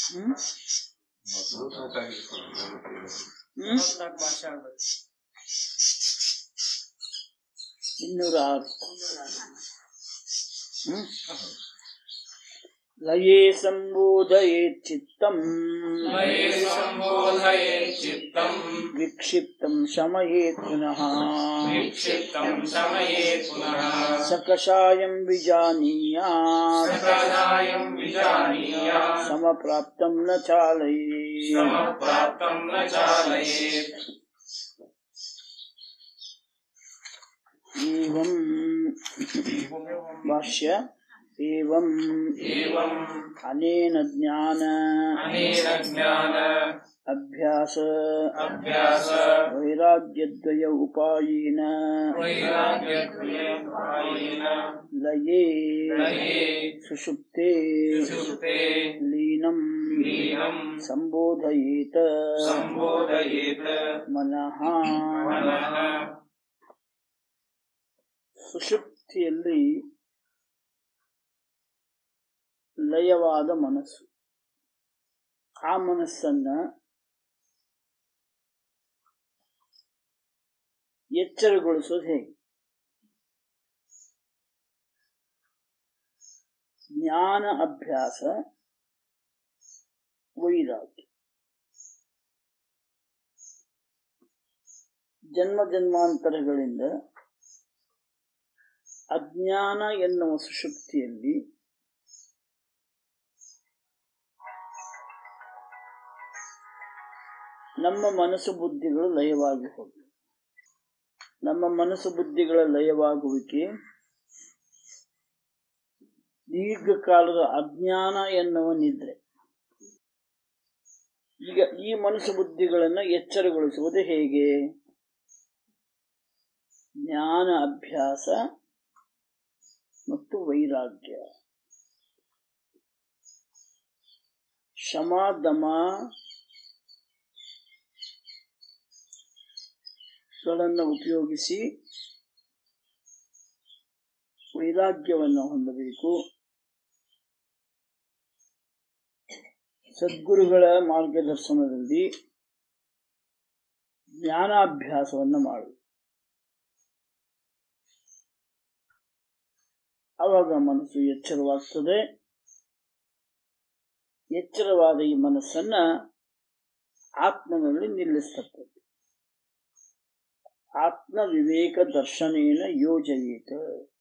ಹ್ಮ್ ಹ್ಮ್ ಭಾಷೆ ಆಗ್ಬೇಕು ಇನ್ನೂರ ಆರು ಹ್ಮ್ ಲಯೇ ಸಂಬೋಧಯೇ ಚಿತ್ತಂ ಮಯೇ ಸಂಬೋಧಯೇ ಚಿತ್ತಂ ವಿಕ್ಷಿಪ್ತಂ ಶಮಯೇ ಪುನಃ ವಿಕ್ಷಿಪ್ತಂ ಸಮಯೇ ಪುನಃ ಸಕಷಾಯಂ ವಿಜಾನೀಯಾತ್ ಸಕಲಾಯಂ ವಿಜಾನೀಯಾತ್ ಸಮಪ್ರಾಪ್ತಂ ನ ಚಾಲಯೇ ಸಮಪ್ರಾಪ್ತಂ ನ ಚಾಲಯೇತ್ ಏವಂ ಭಾಷ್ಯ ಏವಂ ಏವಂ ಅನೇನ ಜ್ಞಾನ ಅನೇನ ಜ್ಞಾನ ಅಭ್ಯಾಸ ಅಭ್ಯಾಸ ವೈರಾಗ್ಯದ್ವಯ ಉಪಾಯೇನ ವೈರಾಗ್ಯದ್ವಯೇನ ಲಯೇ ಲಯೇ ಸುಷುಪ್ತೆ ಸುಷುಪ್ತೆ ಲೀನಂ ಲೀನಂ ಸಂಬೋಧಯೇತ ಸಂಬೋಧಯೇತ್ ಮನಃ ಮನಃ ಸುಷುಪ್ತಿಯಲ್ಲಿ ಲಯವಾದ ಮನಸ್ಸು ಆ ಮನಸ್ಸನ್ನ ಎಚ್ಚರಗೊಳಿಸೋದು ಹೇಗೆ ಜ್ಞಾನ ಅಭ್ಯಾಸ ವೈರಾಗ್ಯ ಜನ್ಮ ಜನ್ಮಾಂತರಗಳಿಂದ ಅಜ್ಞಾನ ಎನ್ನುವ ಸುಷುಪ್ತಿಯಲ್ಲಿ ನಮ್ಮ ಮನಸ್ಸು ಬುದ್ಧಿಗಳು ಲಯವಾಗಿ ಹೋಗಿ ನಮ್ಮ ಮನಸ್ಸು ಬುದ್ಧಿಗಳ ಲಯವಾಗುವಿಕೆ ದೀರ್ಘಕಾಲದ ಅಜ್ಞಾನ ಎನ್ನುವ ನಿದ್ರೆ ಈಗ ಈ ಮನಸ್ಸು ಬುದ್ಧಿಗಳನ್ನು ಎಚ್ಚರಗೊಳಿಸುವುದು ಹೇಗೆ ಜ್ಞಾನ ಅಭ್ಯಾಸ ಮತ್ತು ವೈರಾಗ್ಯ ಶಮ ದಮ ಗಳನ್ನು ಉಪಯೋಗಿಸಿ ವೈರಾಗ್ಯವನ್ನು ಹೊಂದಬೇಕು ಸದ್ಗುರುಗಳ ಮಾರ್ಗದರ್ಶನದಲ್ಲಿ ಜ್ಞಾನಾಭ್ಯಾಸವನ್ನು ಮಾಡು ಆವಾಗ ಮನಸ್ಸು ಎಚ್ಚರವಾಗ್ತದೆ ಎಚ್ಚರವಾದ ಈ ಮನಸ್ಸನ್ನ ಆತ್ಮನಲ್ಲಿ ನಿಲ್ಲಿಸ್ತದೆ ಆತ್ಮ ವಿವೇಕ ದರ್ಶನೇನ ಯೋಜಯೇತ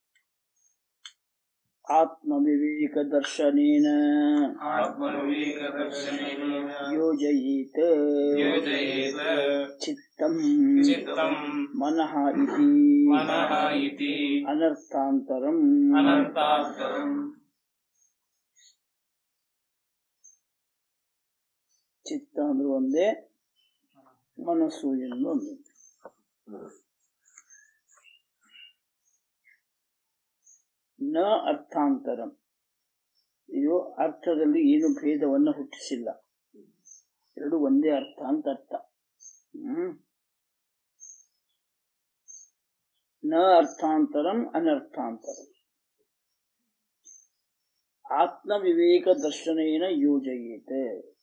ಆತ್ಮ ವಿವೇಕ ದರ್ಶನೇನ ಆತ್ಮವಿವೇಕದರ್ಶನೇನ ಯೋಜಯೇತ ಯೋಜಯೇತ ಚಿತ್ತಂ ಚಿತ್ತಂ ಮನಃ ಇತಿ ಮನಃ ಇತಿ ಅನರ್ಥಾಂತರಂ ಅನಂತಾಂತರಂ ಚಿತ್ತ ಅಂದ್ರೆ ಒಂದೇ ಮನಸ್ಸು ಎಂದು ಒಂದೇ ನ ಅರ್ಥಾಂತರಂ ಇದು ಅರ್ಥದಲ್ಲಿ ಏನು ಭೇದವನ್ನು ಹುಟ್ಟಿಸಿಲ್ಲ ಎರಡು ಒಂದೇ ಅರ್ಥ ಅಂತ ಅರ್ಥ ಹ್ಮ್ ನ ಅರ್ಥಾಂತರಂ ಅನರ್ಥಾಂತರಂ ಆತ್ಮ ವಿವೇಕ ದರ್ಶನೇನ ಯೋಜಯೇತೆ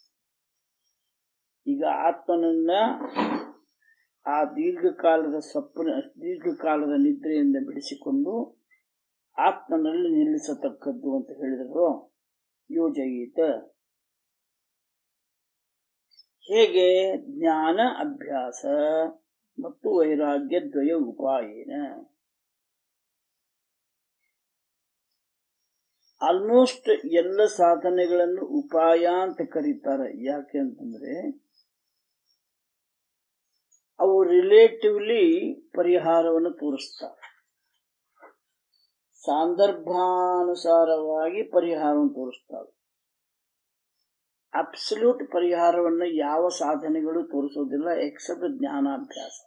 ಈಗ ಆತ್ಮನನ್ನ ಆ ದೀರ್ಘಕಾಲದ ಸ್ವಪ್ನ ದೀರ್ಘಕಾಲದ ನಿದ್ರೆಯಿಂದ ಬಿಡಿಸಿಕೊಂಡು ಆತ್ಮನಲ್ಲಿ ನಿಲ್ಲಿಸತಕ್ಕದ್ದು ಅಂತ ಹೇಳಿದರು ಯೋಜಯೀತ ಹೇಗೆ ಜ್ಞಾನ ಅಭ್ಯಾಸ ಮತ್ತು ವೈರಾಗ್ಯ ದ್ವಯ ಉಪಾಯೇನ ಆಲ್ಮೋಸ್ಟ್ ಎಲ್ಲ ಸಾಧನೆಗಳನ್ನು ಉಪಾಯ ಅಂತ ಕರೀತಾರೆ ಯಾಕೆ ಅಂತಂದ್ರೆ ಅವು ರಿಲೇಟಿವ್ಲಿ ಪರಿಹಾರವನ್ನು ತೋರಿಸ್ತಾರೆ ಸಂದರ್ಭಾನುಸಾರವಾಗಿ ಪರಿಹಾರವನ್ನು ತೋರಿಸ್ತಾವೆ ಅಬ್ಸಲ್ಯೂಟ್ ಪರಿಹಾರವನ್ನು ಯಾವ ಸಾಧನೆಗಳು ತೋರಿಸೋದಿಲ್ಲ ಎಕ್ಸೆಪ್ಟ್ ಜ್ಞಾನಾಭ್ಯಾಸ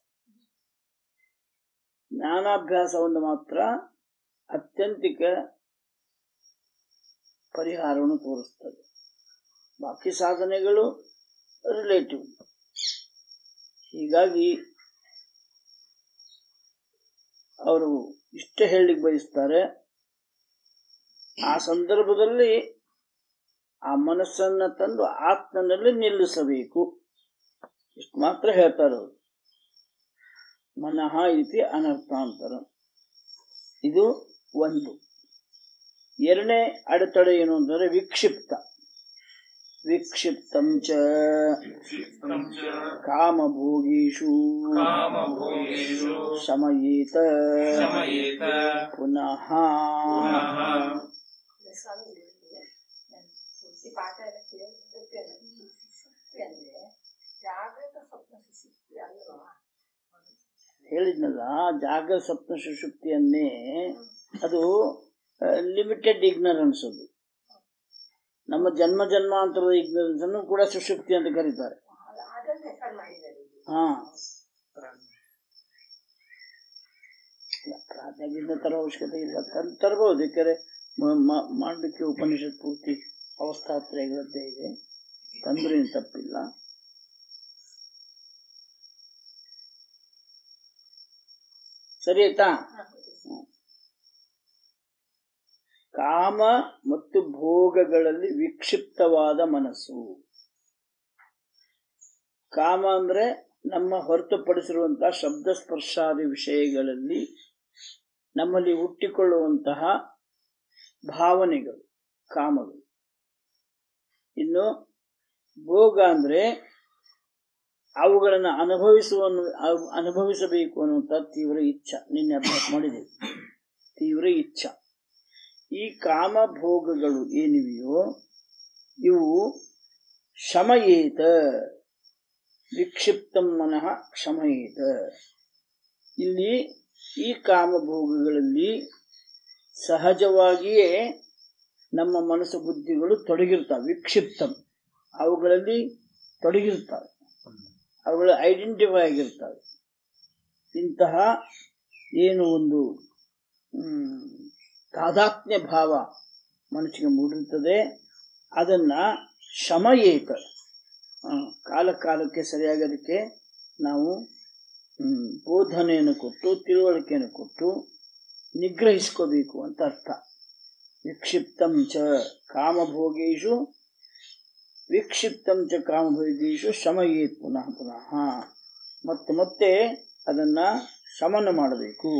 ಜ್ಞಾನಾಭ್ಯಾಸವನ್ನು ಮಾತ್ರ ಅತ್ಯಂತಿಕ ಪರಿಹಾರವನ್ನು ತೋರಿಸ್ತದೆ ಬಾಕಿ ಸಾಧನೆಗಳು ರಿಲೇಟಿವ್ ಹೀಗಾಗಿ ಅವರು ಇಷ್ಟೇ ಹೇಳಲಿಕ್ಕೆ ಬಯಸ್ತಾರೆ ಆ ಸಂದರ್ಭದಲ್ಲಿ ಆ ಮನಸ್ಸನ್ನ ತಂದು ಆತ್ಮನಲ್ಲಿ ನಿಲ್ಲಿಸಬೇಕು ಇಷ್ಟು ಮಾತ್ರ ಹೇಳ್ತಾರೆ ಅವರು ಮನಃ ಇತಿ ಅನರ್ಥಾಂತರ ಇದು ಒಂದು ಎರಡನೇ ಅಡೆತಡೆ ಏನು ಅಂದರೆ ವಿಕ್ಷಿಪ್ತ ವಿಕ್ಷಿಪ್ತಂ ಚ क्षिप्तं च ಕಾಮಭೋಗೀಷು कामभोगेषु ಶಮಯೇತ शमयेत ಪುನಃ पुनः ಸ್ವಾಮಿ ತುಳಸಿ ಪಾಠ ಎಲ್ಲ ಕೇಳಿರ್ತೇನೆ ಈ ಸುಷುಪ್ತಿ ಅಂದ್ರೆ ಜಾಗೃತ ಸ್ವಪ್ನ ಸುಷುಪ್ತಿ ಅಲ್ವಾ ಹೇಳಿದ್ನಲ್ಲ ಜಾಗ ಸ್ವಪ್ನ ಸುಷುಪ್ತಿಯನ್ನೇ ಅದು ಲಿಮಿಟೆಡ್ ಇಗ್ನರೆನ್ಸ್ ಅದು ನಮ್ಮ ಜನ್ಮ ಜನ್ಮಾಂತರದ ಇಗ್ನರೆನ್ಸ್ ಅನ್ನು ಕೂಡ ಸುಷುಪ್ತಿ ಅಂತ ಕರೀತಾರೆ ಅದ್- ಅದನ್ನ ರೆಫರ್ ಮಾಡಿದ್ದಾರೆ ಇಲ್ಲಿ. ಹಾ ಪ್ರಾಜ್ಞದಿಂದ ತರೋ ಅವಶ್ಯಕತೆ ಇಲ್ಲ ತರ್ ತರ್ಬೋದು ಯಾಕಂದ್ರೆ ಮ- ಮ- ಮಾಡಲಿಕ್ಕೆ ಉಪನಿಷತ್ ಪೂರ್ತಿ ಅವಸ್ಥಾತ್ರಯಗಳದ್ದೇ ಇದೆ ತಂದ್ರೇನು ತಪ್ಪಿಲ್ಲ ಸರಿ ಆಯ್ತಾ ಕಾಮ ಮತ್ತು ಭೋಗಗಳಲ್ಲಿ ವಿಕ್ಷಿಪ್ತವಾದ ಮನಸ್ಸು ಕಾಮ ಅಂದ್ರೆ ನಮ್ಮ ಹೊರತುಪಡಿಸಿರುವಂತಹ ಶಬ್ದ ಸ್ಪರ್ಶಾದಿ ವಿಷಯಗಳಲ್ಲಿ ನಮ್ಮಲ್ಲಿ ಹುಟ್ಟಿಕೊಳ್ಳುವಂತಹ ಭಾವನೆಗಳು ಕಾಮಗಳು ಇನ್ನು ಭೋಗ ಅಂದ್ರೆ ಅವುಗಳನ್ನು ಅನುಭವಿಸುವ ಅನುಭವಿಸಬೇಕು ಅನ್ನುವಂಥ ತೀವ್ರ ಇಚ್ಛಾ ನಿನ್ನೆ ಅಭ್ಯಾಸ ಮಾಡಿದೆ ತೀವ್ರ ಇಚ್ಛಾ ಈ ಕಾಮ ಭೋಗಗಳು ಏನಿವೆಯೋ ಇವು ಶಮಯೇತ ವಿಕ್ಷಿಪ್ತ ಮನಃ ಕ್ಷಮಯೇತ ಇಲ್ಲಿ ಈ ಕಾಮಭೋಗಗಳಲ್ಲಿ ಸಹಜವಾಗಿಯೇ ನಮ್ಮ ಮನಸ್ಸು ಬುದ್ಧಿಗಳು ತೊಡಗಿರ್ತವೆ ವಿಕ್ಷಿಪ್ತಂ ಅವುಗಳಲ್ಲಿ ತೊಡಗಿರ್ತವೆ ಅವುಗಳು ಐಡೆಂಟಿಫೈ ಆಗಿರ್ತವೆ ಇಂತಹ ಏನು ಒಂದು ಹ್ಮ್, ತಾದಾತ್ಮ್ಯ ಭಾವ ಮನಸ್ಸಿಗೆ ಮೂಡಿರುತ್ತದೆ ಅದನ್ನ ಶಮಯೇತ ಆ, ಕಾಲ ಕಾಲಕ್ಕೆ ಸರಿಯಾಗಿ ಅದಕ್ಕೆ ನಾವು ಹ್ಮ್, ಬೋಧನೆಯನ್ನು ಕೊಟ್ಟು ತಿಳುವಳಿಕೆಯನ್ನು ಕೊಟ್ಟು ನಿಗ್ರಹಿಸ್ಕೋಬೇಕು ಅಂತ ಅರ್ಥ ವಿಕ್ಷಿಪ್ತಂ ಚ ಕಾಮಭೋಗೇಶು ವಿಕ್ಷಿಪ್ತಂ ಚ ಕಾಮಭೋಗೇಶು ಶಮಯೇತ್ ಪುನಃ ಪುನಃ ಮತ್ತೆ ಮತ್ತೆ ಅದನ್ನ ಶಮನ ಮಾಡಬೇಕು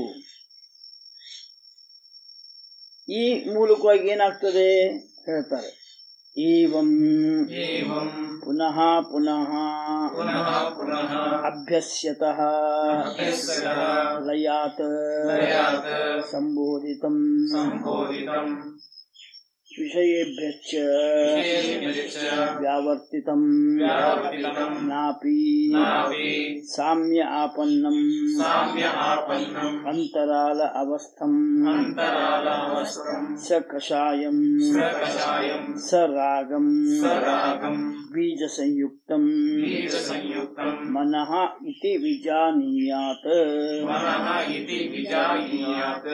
ಈ ಮೂಲಕವಾಗಿ ಏನಾಗ್ತದೆ ಹೇಳ್ತಾರೆ ಏವಂ एवं ಪುನಃ ಪುನಃ पुनः पुनः ಅಭ್ಯಸ್ಯತಃ अभ्यस्यतः ಲಯಾತ್ लयात् ಸಂಬೋಧಿತಂ सम्बोधितम् ವಿಷಯೇಭ್ಯಶ್ಚ विशेषेभ्यश्च ವ್ಯಾವರ್ತಿತಂ व्यावर्तितम् ನಾಪಿ नापि ಸಾಮ್ಯ ಆಪನ್ನಂ साम्य आपन्नम् ಅಂತರಾಲ ಅವಸ್ಥಂ अन्तरालावस्थम् ಸ ಕಷಾಯಂ स्वकषायम् ಸ ರಾಗಂ स्वरागम् ಬೀಜ ಸಂಯುಕ್ತಂ बीजसंयुक्तम् ಮನಃ ಇತಿ ವಿಜಾನೀಯಾತ್ मनः इति विजानीयात्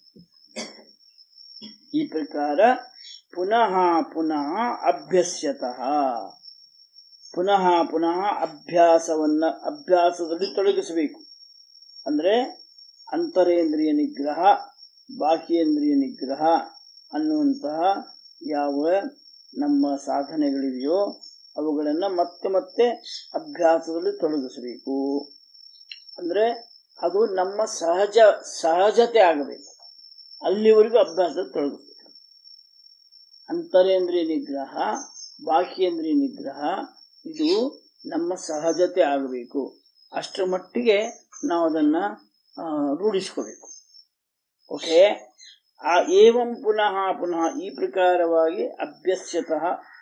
ಈ ಪ್ರಕಾರ ಪುನಃ ಪುನಃ ಅಭ್ಯಸ್ಯತಃ ಪುನಃ ಪುನಃ ಅಭ್ಯಾಸವನ್ನ ಅಭ್ಯಾಸದಲ್ಲಿ ತೊಡಗಿಸಬೇಕು ಅಂದ್ರೆ ಅಂತರೇಂದ್ರಿಯ ನಿಗ್ರಹ ಬಾಹ್ಯೇಂದ್ರಿಯ ನಿಗ್ರಹ ಅನ್ನುವಂತಹ ಯಾವ ನಮ್ಮ ಸಾಧನೆಗಳಿವೆಯೋ ಅವುಗಳನ್ನ ಮತ್ತೆ ಮತ್ತೆ ಅಭ್ಯಾಸದಲ್ಲಿ ತೊಡಗಿಸಬೇಕು ಅಂದ್ರೆ ಅದು ನಮ್ಮ ಸಹಜ ಸಹಜತೆ ಆಗಬೇಕು ಅಲ್ಲಿವರೆಗೂ ಅಭ್ಯಾಸದಲ್ಲಿ ತೊಡಗಿಸ್ಬೇಕು ಅಂತರೇಂದ್ರಿಯ ನಿಗ್ರಹ ಬಾಹ್ಯೇಂದ್ರಿಯ ನಿಗ್ರಹ ಇದು ನಮ್ಮ ಸಹಜತೆ ಆಗಬೇಕು ಅಷ್ಟರ ಮಟ್ಟಿಗೆ ನಾವು ಅದನ್ನ ಆ, ರೂಢಿಸ್ಕೋಬೇಕು ಓಕೆ ಆ ಏವಂ ಪುನಃ ಪುನಃ ಈ ಪ್ರಕಾರವಾಗಿ ಅಭ್ಯಸ್ಯತಃ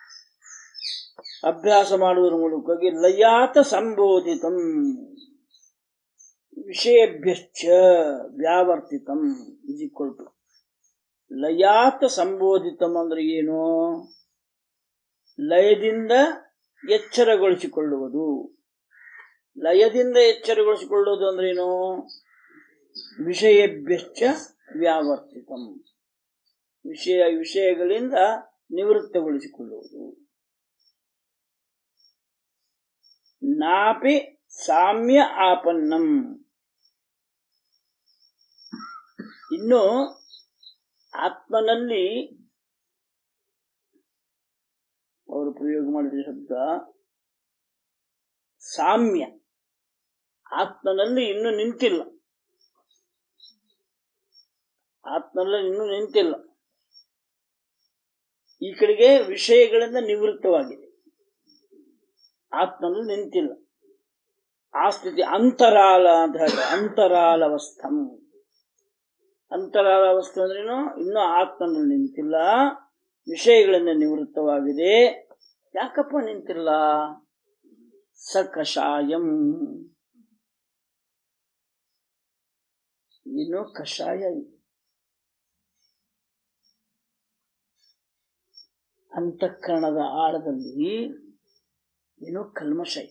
ಅಭ್ಯಾಸ ಮಾಡುವುದರ ಮೂಲಕವಾಗಿ ಲಯಾತ ಸಂಬೋಧಿತಂ ವಿಷಯಭ್ಯಶ್ಚ ವ್ಯಾವರ್ತಿತಂ ಇಸ್ ಈಕ್ವಲ್ ಟು ಲಯಾತ್ ಸಂಬೋಧಿತಂ ಅಂದ್ರೆ ಏನು ಲಯದಿಂದ ಎಚ್ಚರಗೊಳಿಸಿಕೊಳ್ಳುವುದು ಲಯದಿಂದ ಎಚ್ಚರಗೊಳಿಸಿಕೊಳ್ಳುವುದು ಅಂದ್ರೆ ಏನು ವಿಷಯಭ್ಯಶ್ಚ ವ್ಯಾವರ್ತಿತಂ ವಿಷಯ ವಿಷಯಗಳಿಂದ ನಿವೃತ್ತಗೊಳಿಸಿಕೊಳ್ಳುವುದು ನಾಪಿ ಸಾಮ್ಯ ಆಪನ್ನಂ ಇನ್ನು ಆತ್ಮನಲ್ಲಿ ಅವರು ಪ್ರಯೋಗ ಮಾಡಿದ ಶಬ್ದ ಸಾಮ್ಯ ಆತ್ಮನಲ್ಲಿ ಇನ್ನೂ ನಿಂತಿಲ್ಲ ಆತ್ಮನಲ್ಲಿ ಇನ್ನೂ ನಿಂತಿಲ್ಲ ಈ ಕಡೆಗೆ ವಿಷಯಗಳಿಂದ ನಿವೃತ್ತವಾಗಿದೆ ಆತ್ಮನಲ್ಲಿ ನಿಂತಿಲ್ಲ ಆ ಸ್ಥಿತಿ ಅಂತರಾಲ ಅಂತ ಹೇಳಿ ಅಂತರಾಲವಸ್ಥಂ ಅಂತರಾಲಾವಸ್ಥೆ ಅಂದ್ರೇನು ಇನ್ನೂ ಆತ್ಮನಲ್ಲಿ ನಿಂತಿಲ್ಲ ವಿಷಯಗಳಿಂದ ನಿವೃತ್ತವಾಗಿದೆ ಯಾಕಪ್ಪ ನಿಂತಿಲ್ಲ ಸ ಕಷಾಯಂ ಏನೋ ಕಷಾಯ ಇದೆ ಅಂತಃಕರಣದ ಆಳದಲ್ಲಿ ಏನೋ ಕಲ್ಮಶ ಇದೆ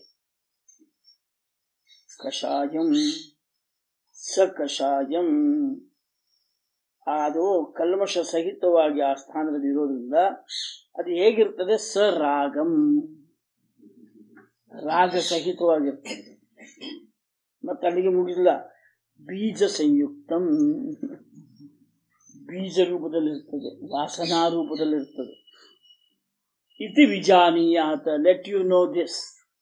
ಕಷಾಯಂ ಸ ಕಷಾಯಂ ಅದು ಕಲ್ಮಶ ಸಹಿತವಾಗಿ ಆ ಸ್ಥಾನದಲ್ಲಿ ಇರೋದ್ರಿಂದ ಅದು ಹೇಗಿರ್ತದೆ ಸ ರಾಗಂ ರಾಗ ಸಹಿತವಾಗಿರ್ತದೆ ಮತ್ತೆ ಅಲ್ಲಿಗೆ ಮುಗಿಲ್ಲ ಬೀಜ ಸಂಯುಕ್ತಂ ಬೀಜ ರೂಪದಲ್ಲಿರ್ತದೆ ವಾಸನಾ ರೂಪದಲ್ಲಿರ್ತದೆ ಇತಿ ವಿಜಾನೀಯಾತ ಲೆಟ್ ಯು ನೋ ದಿಸ್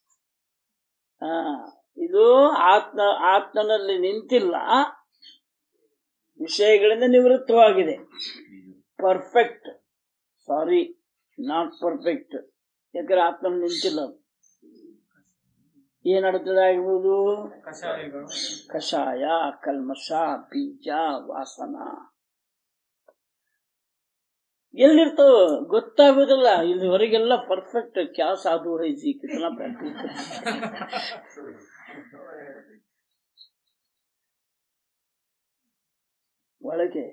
ಇದು ಆತ್ಮ ಆತ್ಮನಲ್ಲಿ ನಿಂತಿಲ್ಲ ವಿಷಯಗಳಿಂದ ನಿವೃತ್ತವಾಗಿದೆ ಪರ್ಫೆಕ್ಟ್ ಸಾರಿ ನಾಟ್ ಪರ್ಫೆಕ್ಟ್ ಯಾಕಂದ್ರೆ ಆತ್ಮನಲ್ಲಿ ನಿಂತಿಲ್ಲ ಅದು. ಏನಾಡುತ್ತದೆ ಆಗ್ಬೋದು ಕಷಾಯಗಳು ಕಷಾಯ ಕಲ್ಮಶ ಬೀಜ ವಾಸನ ಎಲ್ಲಿರ್ತವ ಗೊತ್ತಾಗೋದಿಲ್ಲ ಇಲ್ಲಿವರೆಗೆಲ್ಲ ಪರ್ಫೆಕ್ಟ್ ಕ್ಯಾ ಸಾಧು ಹೈಜಿ ಕಿತನಾ ಪ್ರಾಕ್ಟೀಸ್ ಒಳಗೆ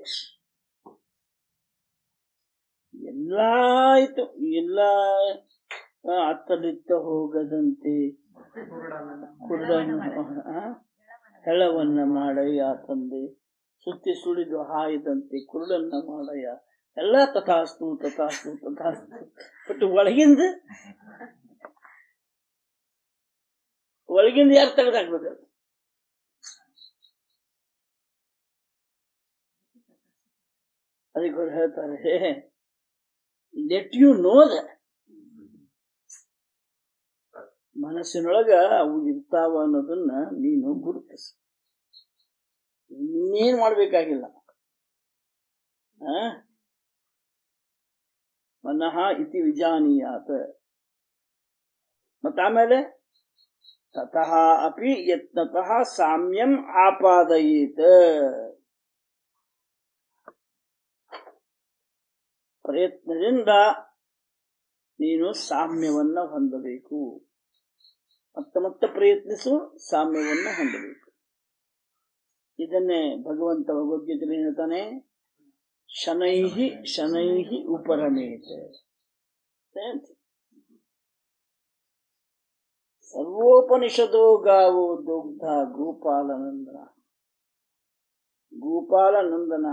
ಎಲ್ಲ ಆಯ್ತು ಎಲ್ಲ ಆ, ಅತ್ತಲಿತ್ತ ಹೋಗದಂತೆ ಕುರುಡನು ಆ, ಹೆಳವನ್ನ ಮಾಡಯ್ಯ ತಂದೆ ಸುತ್ತಿ ಸುಳಿದು ಹಾಯದಂತೆ ಕುರುಡನ್ನ ಮಾಡಯ್ಯ ಎಲ್ಲ ತಥಾಸ್ತು ತಥಾಸ್ತು ತಥಾಸ್ತು ಬಟ್ ಒಳಗಿಂದ ಒಳಗಿಂದ ಯಾರು ತೆಗೆದಾಕ್ಬೇಕು ಅದಕ್ಕೆ ಅವ್ರು ಹೇಳ್ತಾರೆ ಲೆಟ್ ಯು ನೋ ಮನಸ್ಸಿನೊಳಗ ಅವು ಇರ್ತಾವ ಅನ್ನೋದನ್ನ ನೀನು ಗುರುತಿಸು ಇನ್ನೇನ್ ಮಾಡ್ಬೇಕಾಗಿಲ್ಲ ಆ? ಮನಃ ಇತಿ ವಿಜಾನೀಯಾತ ಮತ್ತ ಆಮೇಲೆ ತತಃ ಅಪಿ ಯತ್ನತಃ ಸಾಮ್ಯಂ ಆಪಾದಯೇತ್ ಪ್ರಯತ್ನದಿಂದ ನೀನು ಸಾಮ್ಯವನ್ನ ಹೊಂದಬೇಕು ಮತ್ತೆ ಮತ್ತೆ ಪ್ರಯತ್ನಿಸು ಸಾಮ್ಯವನ್ನ ಹೊಂದಬೇಕು ಇದನ್ನೇ ಭಗವಂತ ಭಗವದ್ಗೀತೆಯಲ್ಲಿ ಹೇಳ್ತಾನೆ ಶನೈಹಿ ಶನೈಹಿ ಉಪರಮೇತ ಸರ್ವೋಪನಿಷದೋ ಗಾವೋ ದುಗ್ಧ ಗೋಪಾಲನಂದನ ಗೋಪಾಲನಂದನ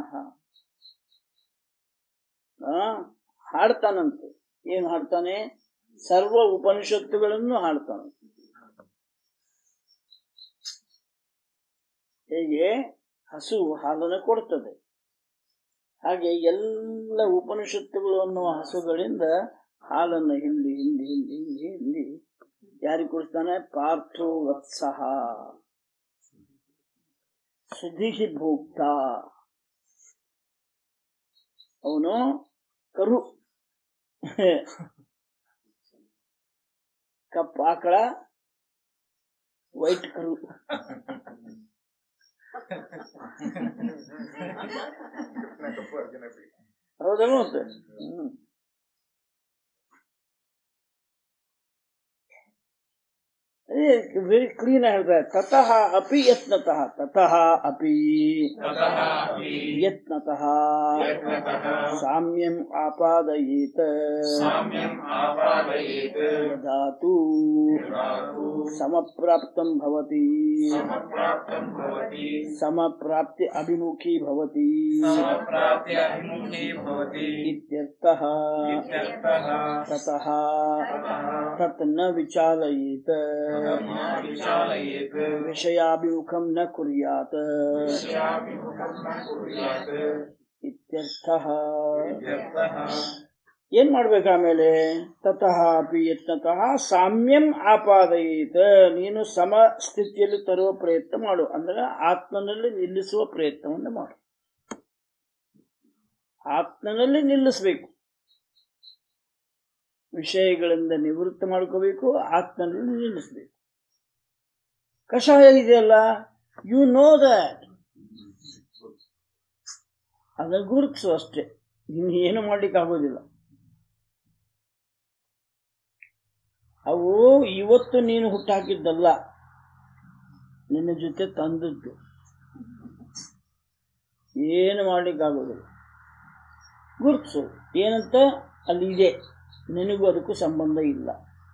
ಆ ಹಾಡ್ತಾನಂತೆ ಏನು ಹಾಡ್ತಾನೆ ಸರ್ವ ಉಪನಿಷತ್ತುಗಳನ್ನು ಹಾಡ್ತಾನೆ ಹೇಗೆ ಹಸು ಹಾಲನ್ನು ಕೊಡ್ತದೆ ಹಾಗೆ ಎಲ್ಲ ಉಪನಿಷತ್ತುಗಳು ಅನ್ನುವ ಹಸುಗಳಿಂದ ಹಾಲನ್ನು ಹಿಂಡಿ ಹಿಂಡಿ ಹಿಂಡಿ ಹಿಂಡಿ ಹಿಂಡಿ ಯಾರಿಗೆ ಕೊಡ್ತಾನೆ ಪಾರ್ಥೋ ವತ್ಸಹ ಸುಧಿಹಿ ಭೋಕ್ತ ಅವನು ಕರು ಕಪ್ಪ ಆಕಳ ವೈಟ್ ಕರು ಹೌದಲ್ಲ ಮತ್ತೆ ಹ್ಮ್ ವೆರಿ ಕ್ಲೀನ್ ಹೇಳ್ತಾರೆ ತತಃ ಅಪಿ ಯತ್ನತಃ ತತಃ ಅಪಿ ततः अपि ಯತ್ನತಃ यत्नतः ಸಾಮ್ಯಂ ಆಪಾದಯೇತ साम्यम् आपादयेत् ಯದಾತು धातु ಸಮಪ್ರಾಪ್ತಂ ಭವತಿ समप्राप्तम् भवति ಸಮಪ್ರಾಪ್ತಿ ಅಭಿಮುಖಿ ಭವತಿ समप्राप्त्यभिमुखी भवति ಇತ್ಯರ್ಥಃ इत्यर्थः ತತಃ ततः ತತ್ ನ ವಿಚಾಲಯೇತ मा विचालयेत् ವಿಷಯಾಭಿಮುಖಂ ನ ಕುರ್ಯಾತ್ विषयाभिमुखं न कुर्यात् ಇತ್ಯರ್ಥಃ इत्यर्थः ಏನ್ ಮಾಡ್ಬೇಕು ಆಮೇಲೆ ತತಃ ಅಪಿ ಯತ್ನತಃ ಸಾಮ್ಯಂ ಆಪಾದಯಿತ ನೀನು ಸಮ ಸ್ಥಿತಿಯಲ್ಲಿ ತರುವ ಪ್ರಯತ್ನ ಮಾಡು ಅಂದ್ರೆ ಆತ್ಮನಲ್ಲಿ ನಿಲ್ಲಿಸುವ ಪ್ರಯತ್ನವನ್ನು ಮಾಡು ಆತ್ಮನಲ್ಲಿ ನಿಲ್ಲಿಸಬೇಕು ವಿಷಯಗಳಿಂದ ನಿವೃತ್ತ ಮಾಡ್ಕೋಬೇಕು ಆತ್ಮನಲ್ಲಿ ನಿಲ್ಲಿಸಬೇಕು ಕಷಾಯ ಇದೆಯಲ್ಲ ಯು ನೋ ದಟ್ ಅದನ್ನು ಗುರುತಿಸು ಅಷ್ಟೇ ಇನ್ನು ಏನು ಮಾಡ್ಲಿಕ್ಕೆ ಆಗೋದಿಲ್ಲ ಅವು ಇವತ್ತು ನೀನು ಹುಟ್ಟಾಕಿದ್ದಲ್ಲ ನಿನ್ನ ಜೊತೆ ತಂದದ್ದು ಏನು ಮಾಡ್ಲಿಕ್ಕೆ ಆಗೋದಿಲ್ಲ ಗುರುತಿಸು ಏನಂತ ಅಲ್ಲಿ ಇದೆ ನಿನಗೂ ಅದಕ್ಕೂ ಸಂಬಂಧ ಇಲ್ಲ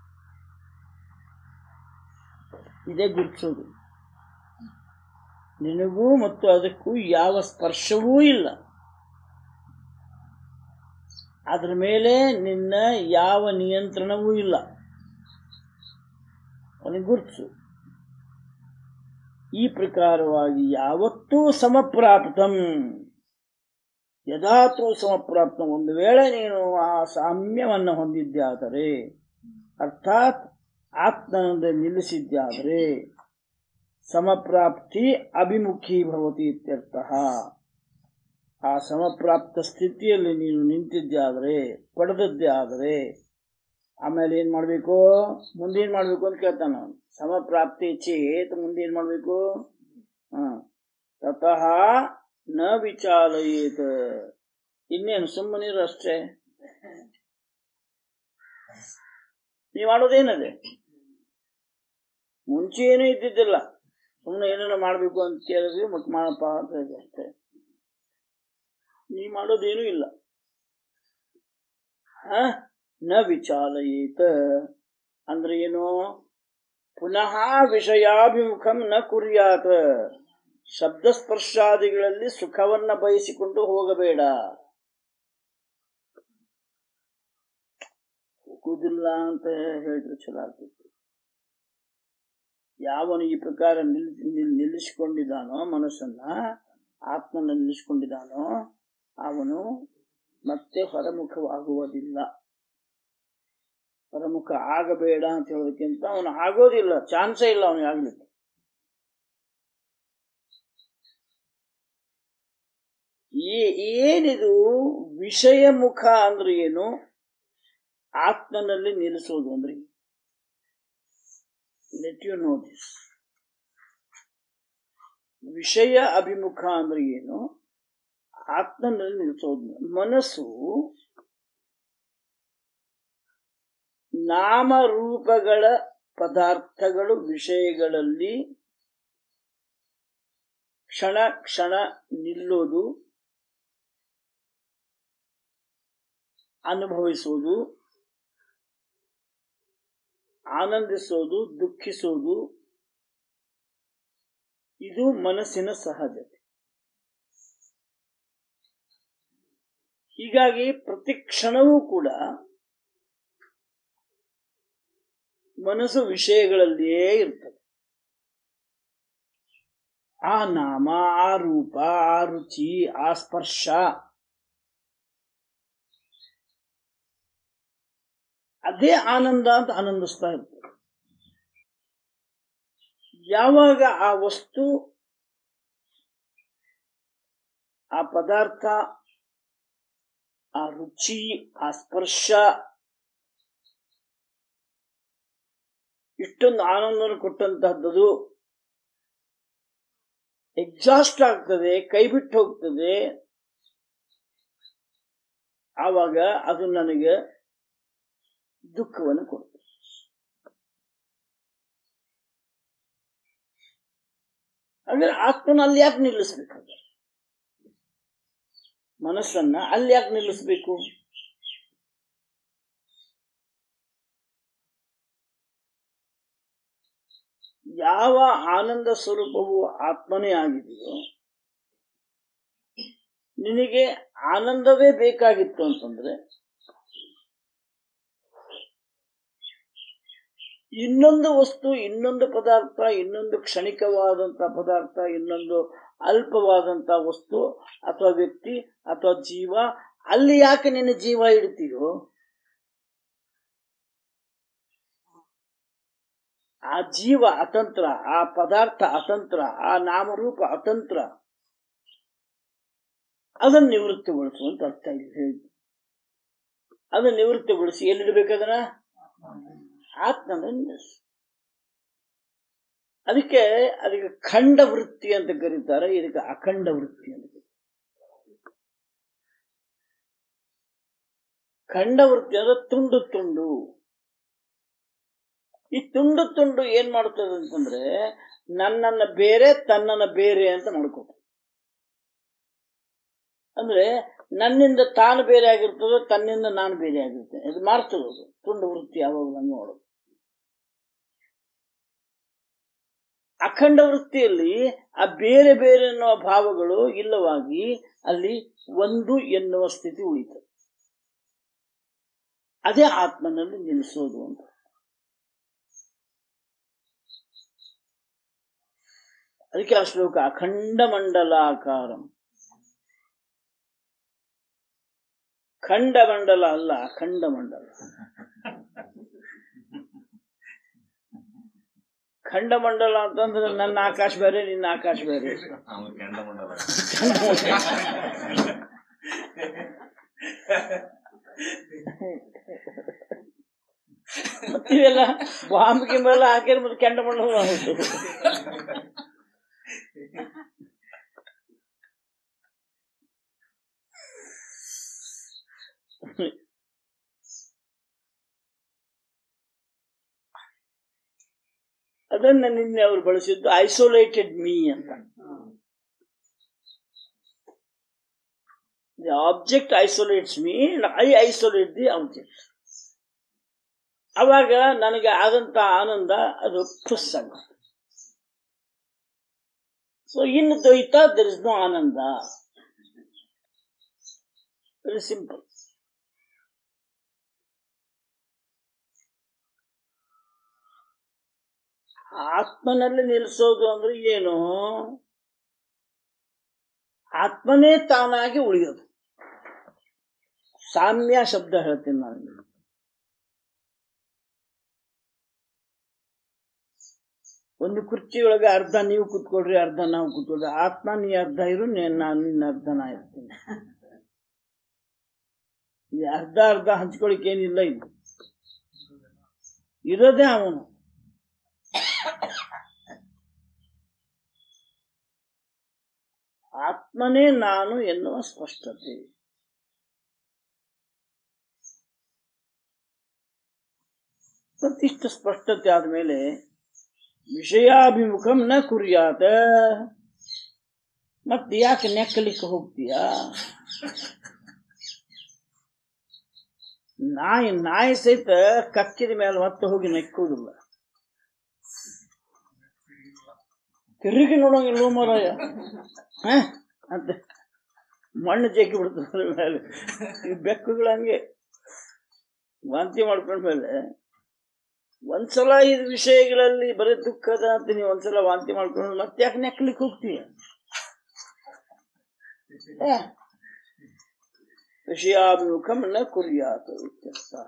ಇದೇ ಗುರುತಿಸೋದು ನಿನಗೂ ಮತ್ತು ಅದಕ್ಕೂ ಯಾವ ಸ್ಪರ್ಶವೂ ಇಲ್ಲ ಅದರ ಮೇಲೆ ನಿನ್ನ ಯಾವ ನಿಯಂತ್ರಣವೂ ಇಲ್ಲ ಅವನಿಗೆ ಗುರುತಿಸು ಈ ಪ್ರಕಾರವಾಗಿ ಯಾವತ್ತೂ ಸಮಪ್ರಾಪ್ತಂ ಯದಾತೂ ಸಮಪ್ರಾಪ್ತ ಒಂದು ವೇಳೆ ನೀನು ಆ ಸಾಮ್ಯವನ್ನು ಹೊಂದಿದ್ದಾದರೆ ಅರ್ಥಾತ್ ಆತ್ಮನಿಂದ ನಿಲ್ಲಿಸಿದ್ದಾದರೆ ಸಮಪ್ರಾಪ್ತಿ ಅಭಿಮುಖಿ ಭವತಿ ಇತ್ಯರ್ಥ ಆ ಸಮಪ್ರಾಪ್ತ ಸ್ಥಿತಿಯಲ್ಲಿ ನೀನು ನಿಂತಿದ್ದಾದರೆ ಪಡೆದದ್ದೇ ಆದರೆ ಆಮೇಲೆ ಏನ್ ಮಾಡ್ಬೇಕು ಮುಂದೆ ಏನ್ ಮಾಡ್ಬೇಕು ಅಂತ ಕೇಳ್ತಾನ ಅವನು ಸಮಪ್ರಾಪ್ತಿ ಚೇತ್ ಮುಂದೆ ಏನ್ ಮಾಡ್ಬೇಕು ಹ ತತಃ ನ ವಿಚಾಲಯೇತ ಇನ್ನೇನು ಸುಮ್ಮನಿರು ಅಷ್ಟೇ ನೀವ್ ಮಾಡೋದೇನದೆ ಮುಂಚೆ ಏನೂ ಇದ್ದಿದ್ದಿಲ್ಲ ಸುಮ್ಮನೆ ಏನೇನೋ ಮಾಡ್ಬೇಕು ಅಂತ ಕೇಳಿದ್ವಿ ಮತ್ತೆ ಮಾಡಪ್ಪ ಅಂತ ಹೇಳಿದ್ವಿ ಅಷ್ಟೇ ನೀ ಮಾಡೋದೇನೂ ಇಲ್ಲ ಹ ನ ವಿಚಾಲಯೇತ ಅಂದ್ರೆ ಏನು ಪುನಃ ವಿಷಯಾಭಿಮುಖಂ ನ ಕುರ್ಯಾತ ಶಬ್ದಸ್ಪರ್ಶಾದಿಗಳಲ್ಲಿ ಸುಖವನ್ನ ಬಯಸಿಕೊಂಡು ಹೋಗಬೇಡ ಹೋಗುದಿಲ್ಲ ಅಂತ ಹೇಳಿದ್ರೆ ಚಲೋ ಆಗ್ತಿತ್ತು ಯಾವನು ಈ ಪ್ರಕಾರ ನಿಲ್ ನಿಲ್- ನಿಲ್ಲಿಸಿಕೊಂಡಿದ್ದಾನೋ ಮನಸ್ಸನ್ನ ಆತ್ಮನ ನಿಲ್ಲಿಸಿಕೊಂಡಿದ್ದಾನೋ ಅವನು ಮತ್ತೆ ಹೊರಮುಖವಾಗುವುದಿಲ್ಲ ಹೊರಮುಖ ಆಗಬೇಡ ಅಂತ ಹೇಳೋದಕ್ಕಿಂತ ಅವನು ಆಗೋದಿಲ್ಲ ಚಾನ್ಸೇ ಇಲ್ಲ ಅವನಿಗೆ ಆಗ್ಲಿಕ್ಕೆ ಈ- ಏನಿದು ವಿಷಯ ಮುಖ ಅಂದ್ರೆ ಏನು ಆತ್ಮನಲ್ಲಿ ನಿಲ್ಲಿಸೋದು ಅಂದ್ರೆ ಲೆಟ್ ಯು ನೋ ದಿಸ್ ವಿಷಯ ಅಭಿಮುಖ ಅಂದ್ರೆ ಏನು ಆತ್ಮನಲ್ಲಿ ನಿಲ್ಲಿಸೋದು ಮನಸ್ಸು ನಾಮರೂಪಗಳ ಪದಾರ್ಥಗಳು ವಿಷಯಗಳಲ್ಲಿ ಕ್ಷಣ ಕ್ಷಣ ನಿಲ್ಲೋದು ಅನುಭವಿಸೋದು ಆನಂದಿಸೋದು ದುಃಖಿಸೋದು ಇದು ಮನಸ್ಸಿನ ಸಹಜತೆ ಹೀಗಾಗಿ ಪ್ರತಿ ಕ್ಷಣವೂ ಕೂಡ ಮನಸ್ಸು ವಿಷಯಗಳಲ್ಲಿಯೇ ಇರ್ತದೆ ಆ ನಾಮ ಆ ರೂಪ ಆ ರುಚಿ ಆ ಸ್ಪರ್ಶ ಅದೇ ಆನಂದ ಅಂತ ಆನಂದಿಸ್ತಾ ಇರ್ತದೆ ಯಾವಾಗ ಆ ವಸ್ತು ಆ ಪದಾರ್ಥ ಆ ರುಚಿ ಆ ಸ್ಪರ್ಶ ಇಷ್ಟೊಂದು ಆನಂದವನ್ನು ಕೊಟ್ಟಂತಹದ್ದು ಎಕ್ಸಾಸ್ಟ್ ಆಗ್ತದೆ ಕೈ ಬಿಟ್ಟು ಹೋಗ್ತದೆ ಆವಾಗ ಅದು ನನಗೆ ದುಃಖವನ್ನು ಕೊಡ್ತದೆ ಅಂದ್ರೆ ಆತ್ಮನ ಅಲ್ಲಿ ಯಾಕೆ ನಿಲ್ಲಿಸ್ಬೇಕಾದ್ರೆ ಮನಸ್ಸನ್ನ ಅಲ್ಲಿ ಯಾಕೆ ನಿಲ್ಲಿಸ್ಬೇಕು ಯಾವ ಆನಂದ ಸ್ವರೂಪವು ಆತ್ಮನೇ ಆಗಿದೆಯೋ ನಿನಗೆ ಆನಂದವೇ ಬೇಕಾಗಿತ್ತು ಅಂತಂದ್ರೆ ಇನ್ನೊಂದು ವಸ್ತು ಇನ್ನೊಂದು ಪದಾರ್ಥ ಇನ್ನೊಂದು ಕ್ಷಣಿಕವಾದಂತ ಪದಾರ್ಥ ಇನ್ನೊಂದು ಅಲ್ಪವಾದಂತ ವಸ್ತು ಅಥವಾ ವ್ಯಕ್ತಿ ಅಥವಾ ಜೀವ ಅಲ್ಲಿ ಯಾಕೆ ನಿನ್ನ ಜೀವ ಇಡ್ತೀಯೋ ಆ ಜೀವ ಅತಂತ್ರ ಆ ಪದಾರ್ಥ ಅತಂತ್ರ ಆ ನಾಮರೂಪ ಅತಂತ್ರ ಅದನ್ನು ನಿವೃತ್ತಿಗೊಳಿಸು ಅಂತ ಅರ್ಥ ಇಲ್ಲಿ ಹೇಳಿದ್ದು ಅದನ್ನು ನಿವೃತ್ತಿಗೊಳಿಸಿ ಎಲ್ಲಿಡ್ಬೇಕದನ್ನ ಆತ್ಮನಲ್ಲಿ ನಿಲ್ಲಿಸು ಅದಕ್ಕೆ ಅದಕ್ಕೆ ಖಂಡ ವೃತ್ತಿ ಅಂತ ಕರೀತಾರೆ ಇದಕ್ಕೆ ಅಖಂಡ ವೃತ್ತಿ ಅಂತ ಕರೀತಾರೆ ಖಂಡ ವೃತ್ತಿ ಅಂದ್ರೆ ತುಂಡು ತುಂಡು ಈ ತುಂಡು ತುಂಡು ಏನ್ ಮಾಡ್ತದೆ ಅಂತಂದ್ರೆ ನನ್ನನ್ನ ಬೇರೆ ತನ್ನನ್ನ ಬೇರೆ ಅಂತ ಮಾಡ್ಕೋತ ಅಂದ್ರೆ ನನ್ನಿಂದ ತಾನು ಬೇರೆ ಆಗಿರ್ತದೆ ತನ್ನಿಂದ ನಾನು ಬೇರೆ ಆಗಿರ್ತೇನೆ ಇದು ಮಾಡ್ತದೆ ಅದು ತುಂಡು ವೃತ್ತಿ ಯಾವಾಗಲೂ ಹಂಗೆ ಮಾಡೋದು ಅಖಂಡ ವೃತ್ತಿಯಲ್ಲಿ ಆ ಬೇರೆ ಬೇರೆ ಎನ್ನುವ ಭಾವಗಳು ಇಲ್ಲವಾಗಿ ಅಲ್ಲಿ ಒಂದು ಎನ್ನುವ ಸ್ಥಿತಿ ಉಳಿತದೆ ಅದೇ ಆತ್ಮನಲ್ಲಿ ನಿಲ್ಲಿಸೋದು ಅಂತ ಅದಕ್ಕೆ ಆ ಶ್ಲೋಕ ಅಖಂಡ ಮಂಡಲಾಕಾರಂ ಖಂಡ ಮಂಡಲ ಅಲ್ಲ ಅಖಂಡ ಮಂಡಲ ಖಂಡ ಮಂಡಲ ಅಂತಂದ್ರೆ ನನ್ನ ಆಕಾಶ ಬೇರೆ ನಿನ್ನ ಆಕಾಶ ಬೇರೆ ಅವನು ಕೆಂಡ ಮಂಡಲ ಮತ್ತೆ ಇವೆಲ್ಲ ಬಾಂಬ್ ಗಿಂಬೆಲ್ಲ ಹಾಕಿದ್ರೆ ಮತ್ತೆ ಕೆಂಡ ಮಂಡಲ ಆಗುತ್ತೆ ಅದನ್ನ ನಿನ್ನೆ ಅವರು ಬಳಸಿದ್ದು ಐಸೋಲೇಟೆಡ್ ಮೀ ಅಂತ the object isolates me I isolate the object ಅವಾಗ ನನಗೆ ಆದಂತ ಆನಂದ ಅದು ಖುಷ್ ಆಗುತ್ತೆ so in dvaita there is no ananda very simple ಆತ್ಮನಲ್ಲಿ ನಿಲ್ಲಿಸೋದು ಅಂದ್ರೆ ಏನು ಆತ್ಮನೇ ತಾನಾಗಿ ಉಳಿಯೋದು ಸಾಮ್ಯ ಶಬ್ದ ಹೇಳ್ತೀನಿ ನಾನು ನಿಮ್ಗೆ. ಒಂದು ಕುರ್ಚಿಯೊಳಗೆ ಅರ್ಧ ನೀವು ಕುತ್ಕೊಳ್ರಿ ಅರ್ಧ ನಾವು ಕುತ್ಕೊಳ್ರಿ ಆತ್ಮ ನೀ ಅರ್ಧ ಇರು ನೇ- ನಾನು ನಿನ್ನ ಅರ್ಧ ನಾ ಇರ್ತೀನಿ ಈ ಅರ್ಧ ಅರ್ಧ ಹಂಚ್ಕೊಳಿಕ್ ಏನಿಲ್ಲ ಇದು ಇರೋದೇ ಅವನು ಆತ್ಮನೇ ನಾನು ಎನ್ನುವ ಸ್ಪಷ್ಟತೆ ಮತ್ತಿಷ್ಟು ಸ್ಪಷ್ಟತೆ ಆದ್ಮೇಲೆ ವಿಷಯಾಭಿಮುಖಂ ನ ಕುರ್ಯಾತ ಮತ್ತೆ ಯಾಕೆ ನೆಕ್ಕಲಿಕ್ಕೆ ಹೋಗ್ತೀಯಾ ನಾಯಿ ನಾಯಿ ಸಹಿತ ಕಕ್ಕಿದ ಮೇಲೆ ಮತ್ತೆ ಹೋಗಿ ನೆಕ್ಕುವುದಿಲ್ಲ ತಿರುಗಿ ನೋಡೋಂಗಿಲ್ಲ ಮರಾಯ ಹ? ಅಂತ ಮಣ್ಣು ಜಗ್ಗಿ ಬಿಡ್ತದೆ ಮೇಲೆ ಈ ಬೆಕ್ಕುಗಳು ಹಂಗೆ ವಾಂತಿ ಮಾಡ್ಕೊಂಡ್ಮೇಲೆ ಒಂದ್ಸಲ ಈ ವಿಷಯಗಳಲ್ಲಿ ಬರೀ ದುಃಖದ ಅಂತ ನೀವು ಒಂದ್ಸಲ ವಾಂತಿ ಮಾಡ್ಕೊಂಡು ಮತ್ತೆ ಯಾಕೆ ನೆಕ್ಲಿಕ್ಕೆ ಹೋಗ್ತೀಯ ಏ, ವಿಷಯಾಭಿಮುಖಂ ನ ಕುರ್ಯಾತ್ ಇತ್ಯರ್ಥಃ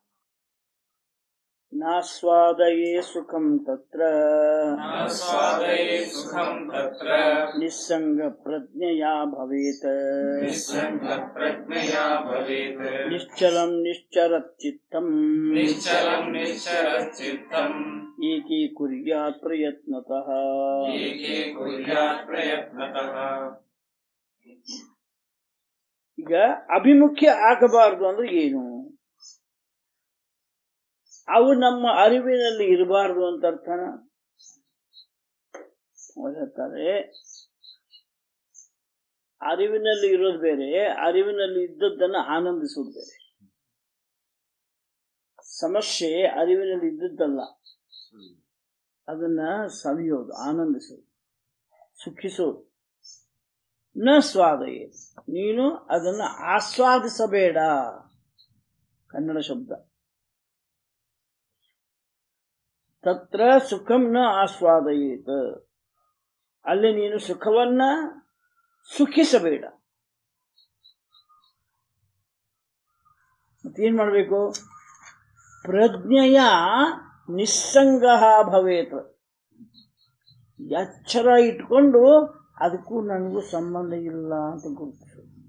ನಾಸ್ವಾದಯೇ ಸುಖಂ ತತ್ರ ಸ್ವಾದಯೇ ಸುಖಂ ತತ್ರ ನಿಸ್ಸಂಗ ಪ್ರಜ್ಞೆಯಾ ಭವೇತ್ ನಿಸ್ಸಂಗ ಪ್ರಜ್ಞೆಯಾ ಭವೇತ್ ನಿಶ್ಚಲಂ ನಿಶ್ಚರಚಿತ್ತಂ ನಿಶ್ಚಲಂ ನಿಶ್ಚರಚಿತ್ತಂ ಏಕೀ ಕುರ್ಯಾತ್ ಪ್ರಯತ್ನತಃ ಏಕೆ ಕುರ್ಯಾತ್ ಪ್ರಯತ್ನತಃ ಈಗ ಅಭಿಮುಖ್ಯ ಆಗಬಾರದು ಅಂದ್ರೆ ಏನು ಅವು ನಮ್ಮ ಅರಿವಿನಲ್ಲಿ ಇರಬಾರದು ಅಂತ ಅರ್ಥನ ಅವ್ರು ಹೇಳ್ತಾರೆ ಅರಿವಿನಲ್ಲಿ ಇರೋದು ಬೇರೆ ಅರಿವಿನಲ್ಲಿ ಇದ್ದದ್ದನ್ನ ಆನಂದಿಸೋದು ಬೇರೆ ಸಮಸ್ಯೆ ಅರಿವಿನಲ್ಲಿ ಇದ್ದದ್ದಲ್ಲ ಅದನ್ನ ಸವಿಯೋದು ಆನಂದಿಸೋದು ಸುಖಿಸೋದು ನ ಸ್ವಾದಯೇ ನೀನು ಅದನ್ನು ಆಸ್ವಾದಿಸಬೇಡ ಕನ್ನಡ ಶಬ್ದ ತತ್ರ ಸುಖಂ ನ ಆಸ್ವಾದಯೇತ ಅಲ್ಲಿ ನೀನು ಸುಖವನ್ನ ಸುಖಿಸಬೇಡ ಮತ್ತೇನು ಮಾಡಬೇಕು ಪ್ರಜ್ಞೆಯ ನಿಸ್ಸಂಗ ಭವೇತ್ ಎಚ್ಚರ ಇಟ್ಕೊಂಡು ಅದಕ್ಕೂ ನನಗೂ ಸಂಬಂಧ ಇಲ್ಲ ಅಂತ ಗುರುತಿಸು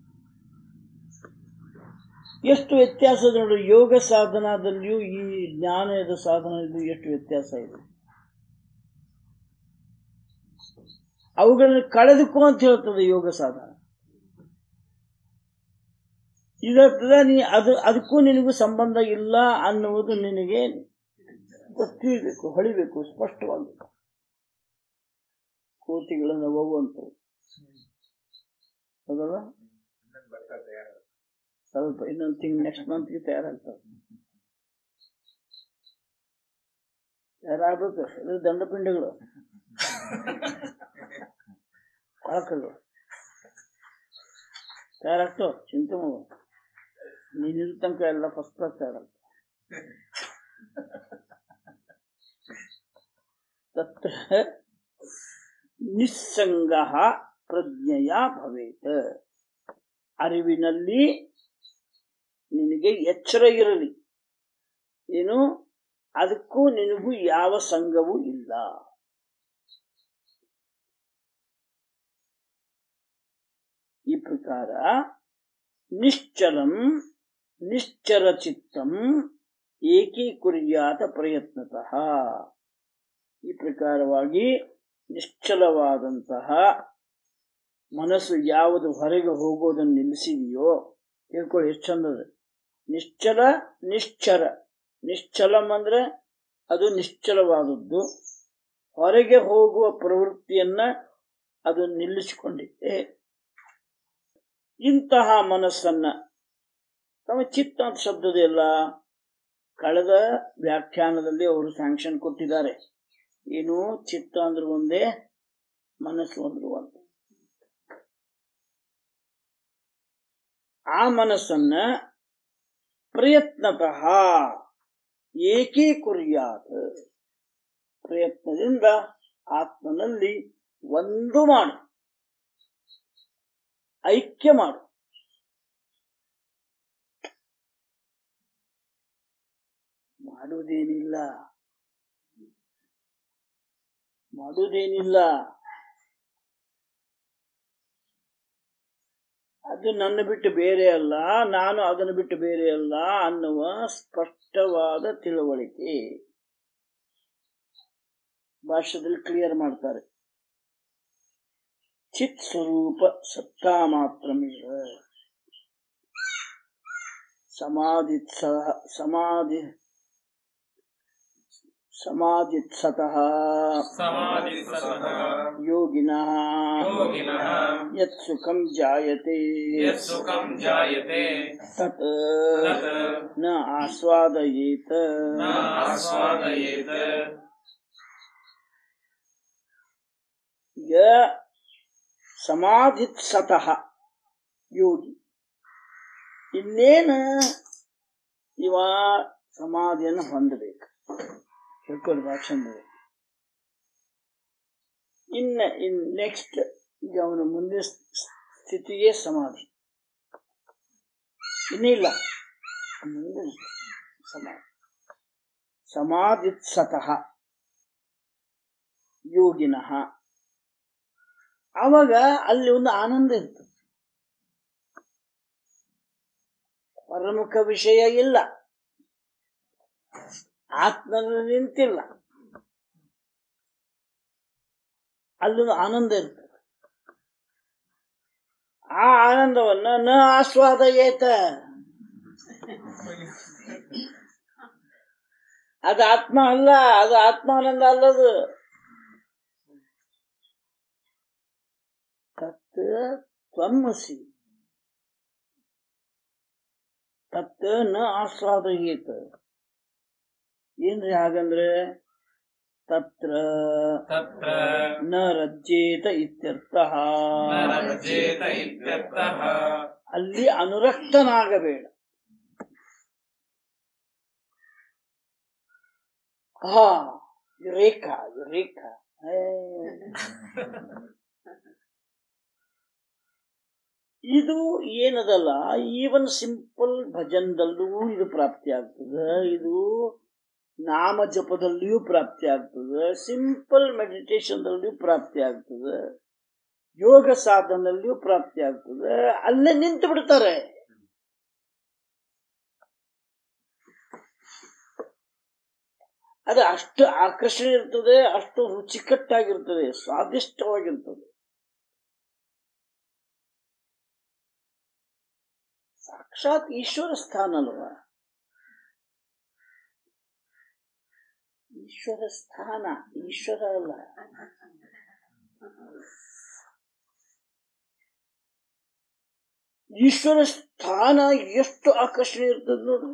ಎಷ್ಟು ವ್ಯತ್ಯಾಸ ಇದೆ ನೋಡಿ ಯೋಗ ಸಾಧನದಲ್ಲಿಯೂ ಈ ಜ್ಞಾನದ ಸಾಧನದಲ್ಲಿಯೂ ಎಷ್ಟು ವ್ಯತ್ಯಾಸ ಇದೆ ಅವುಗಳನ್ನು ಕಳೆದುಕೋ ಅಂತ ಹೇಳ್ತದೆ ಯೋಗ ಸಾಧನ ಇದರ್ತದ ನೀ ಅದು ಅದಕ್ಕೂ ನಿನಗೂ ಸಂಬಂಧ ಇಲ್ಲ ಅನ್ನುವುದು ನಿನಗೆ ಗೊತ್ತಿರಬೇಕು ಹೊಳಿಬೇಕು ಸ್ಪಷ್ಟವಾಗಬೇಕು ಕೋತಿಗಳ ನವವು ಅಂತ ಹೌದಲ್ಲ ಸ್ವಲ್ಪ ಇನ್ನೊಂದು ತಿಂಗ್ ನೆಕ್ಸ್ಟ್ ಮಂತ್ಗೆ ತಯಾರಾಗ್ತದೆ ತಯಾರಾಗ್ಬೇಕು ಇದು ದಂಡಪಿಂಡಗಳು ಕೊಳಕಗಳು ತಯಾರಾಗ್ತಾವ ಚಿಂತೆ ಮಾಡು ನೀನಿರೋ ತನಕ ಎಲ್ಲ ಫಸ್ಟ್ ಕ್ಲಾಸ್ ತಯಾರಾಗ್ತಾವ ತತ್ರ ನಿಸ್ಸಂಗ ಪ್ರಜ್ಞೆಯ ಭವೇತ್ ಅರಿವಿನಲ್ಲಿ ನಿನಗೆ ಎಚ್ಚರ ಇರಲಿ ಏನು ಅದಕ್ಕೂ ನಿನಗೂ ಯಾವ ಸಂಘವೂ ಇಲ್ಲ ಈ ಪ್ರಕಾರ ನಿಶ್ಚಲಂ ನಿಶ್ಚರ ಚಿತ್ತಂ ಏಕೀಕುರ್ಯಾತ ಪ್ರಯತ್ನತಃ ಈ ಪ್ರಕಾರವಾಗಿ ನಿಶ್ಚಲವಾದಂತಹ ಮನಸ್ಸು ಯಾವುದು ಹೊರಗೆ ಹೋಗೋದನ್ನು ನಿಲ್ಲಿಸಿದೆಯೋ ತಿಳ್ಕೊಳ್ಳಿ ಎಷ್ಟು ಚಂದದ ನಿಶ್ಚಲ ನಿಶ್ಚರ ನಿಶ್ಚಲಂ ಅಂದ್ರೆ ಅದು ನಿಶ್ಚಲವಾದದ್ದು ಹೊರಗೆ ಹೋಗುವ ಪ್ರವೃತ್ತಿಯನ್ನ ಅದು ನಿಲ್ಲಿಸಿಕೊಂಡಿದೆ ಇಂತಹ ಮನಸ್ಸನ್ನ ತಮ್ಮ ಚಿತ್ತ ಅಂತ ಶಬ್ದದೆಲ್ಲ ಕಳೆದ ವ್ಯಾಖ್ಯಾನದಲ್ಲಿ ಅವರು ಸ್ಯಾಂಕ್ಷನ್ ಕೊಟ್ಟಿದ್ದಾರೆ ಏನು ಚಿತ್ತ ಅಂದ್ರೆ ಒಂದೇ ಮನಸ್ಸು ಅಂದ್ರೆ ಒಂದೇ ಆ ಮನಸ್ಸನ್ನ ಪ್ರಯತ್ನತಃ ಏಕೀಕುರ್ಯಾತ್ ಪ್ರಯತ್ನದಿಂದ ಆತ್ಮನಲ್ಲಿ ಒಂದು ಮಾಡು ಐಕ್ಯ ಮಾಡು ಮಾಡುವುದೇನಿಲ್ಲ ಮಾಡುವುದೇನಿಲ್ಲ ಅದು ನನ್ನ ಬಿಟ್ಟು ಬೇರೆ ಅಲ್ಲ ನಾನು ಅದನ್ನು ಬಿಟ್ಟು ಬೇರೆ ಅಲ್ಲ ಅನ್ನುವ ಸ್ಪಷ್ಟವಾದ ತಿಳುವಳಿಕೆ ಭಾಷ್ಯದಲ್ಲಿ ಕ್ಲಿಯರ್ ಮಾಡ್ತಾರೆ ಚಿತ್ ಸ್ವರೂಪ ಸತ್ತಾ ಮಾತ್ರಮೇವ ಸಮಾಧಿತ್ಸ ಸಮಾಧಿ ಸಮಾಧಿತ್ಸತಃ ಸಮಾಧಿಸತಃ ಯೋಗಿನಃ ಯೋಗಿನಃ ಯತ್ ಸುಖಂ ಜಾಯತೆ ಯತ್ ಸುಖಂ ಜಾಯತೆ ತತ್ ತತ್ ನ ಆಸ್ವಾದಯೇತ ನ ಆಸ್ವಾದಯೇತ್ ಯ ಸಮಾಧಿತ್ಸತಃ ಯೋಗಿ ಇನ್ನೇನು ಇವ ಸಮಾಧಿಯನ್ನು ಹೊಂದಬೇಕು ತಿಳ್ಕೊಳ್ಳಿ ಭಾಳ ಚಂದ ಇದೆ. ಇನ್ನ ಇನ್ ನೆಕ್ಸ್ಟ್ ಈಗ ಅವನ ಮುಂದೆ ಸ್ಥಿತಿಗೆ ಸಮಾಧಿ ಇನ್ನಿಲ್ಲ ಮುಂದೆ ಸಮಾಧಿ ಸಮಾಧಿತ್ಸತಃ ಯೋಗಿನಃ ಆವಾಗ ಅಲ್ಲಿ ಒಂದು ಆನಂದ ಇರ್ತದೆ ಪರಮುಖ ವಿಷಯ ಇಲ್ಲ ಆತ್ಮನಲ್ಲಿ ನಿಂತಿಲ್ಲ ಅಲ್ಲೊಂದು ಆನಂದ ಇರ್ತದೆ ಆ ಆನಂದವನ್ನ ನ ಆಸ್ವಾದ ಏತ ಅದು ಆತ್ಮ ಅಲ್ಲ ಅದು ಆತ್ಮಾನಂದ ಅಲ್ಲದು ತತ್ ತ್ವಮಸಿ ತತ್ ನ ಆಸ್ವಾದಯೇತ ಏನ್ರಿ ಹಾಗಂದ್ರೆ ತತ್ರ ತತ್ರ ನ ರಜ್ಜೇತ ಇತ್ಯರ್ಥ ನ ರಜ್ಯೇತ ಇತ್ಯರ್ಥಃ ಅಲ್ಲಿ ಅನುರಕ್ತನಾಗಬೇಡ ಹಾ ಯುರೇಖಾ ಯುರೇಖಾ ಏ. ಇದು ಏನದಲ್ಲ ಈವನ್ ಸಿಂಪಲ್ ಭಜನದಲ್ಲೂ ಇದು ಪ್ರಾಪ್ತಿ ಆಗ್ತದೆ ಇದು ನಾಮ ಜಪದಲ್ಲಿಯೂ ಪ್ರಾಪ್ತಿ ಆಗ್ತದೆ ಸಿಂಪಲ್ ಮೆಡಿಟೇಷನ್ದಲ್ಲಿಯೂ ಪ್ರಾಪ್ತಿ ಆಗ್ತದೆ ಯೋಗ ಸಾಧನದಲ್ಲಿಯೂ ಪ್ರಾಪ್ತಿ ಆಗ್ತದೆ ಅಲ್ಲೇ ನಿಂತು ಬಿಡ್ತಾರೆ ಅದು ಅಷ್ಟು ಆಕರ್ಷಣೆ ಇರ್ತದೆ ಅಷ್ಟು ರುಚಿಕಟ್ಟಾಗಿರ್ತದೆ ಸ್ವಾದಿಷ್ಟವಾಗಿರ್ತದೆ ಸಾಕ್ಷಾತ್ ಈಶ್ವರ ಸ್ಥಾನ ಅಲ್ವಾ ಈಶ್ವರ ಸ್ಥಾನ ಈಶ್ವರ ಅಲ್ಲ ಈಶ್ವರ ಸ್ಥಾನ ಎಷ್ಟು ಆಕರ್ಷಣೆ ಇರ್ತದೆ ನೋಡ್ರಿ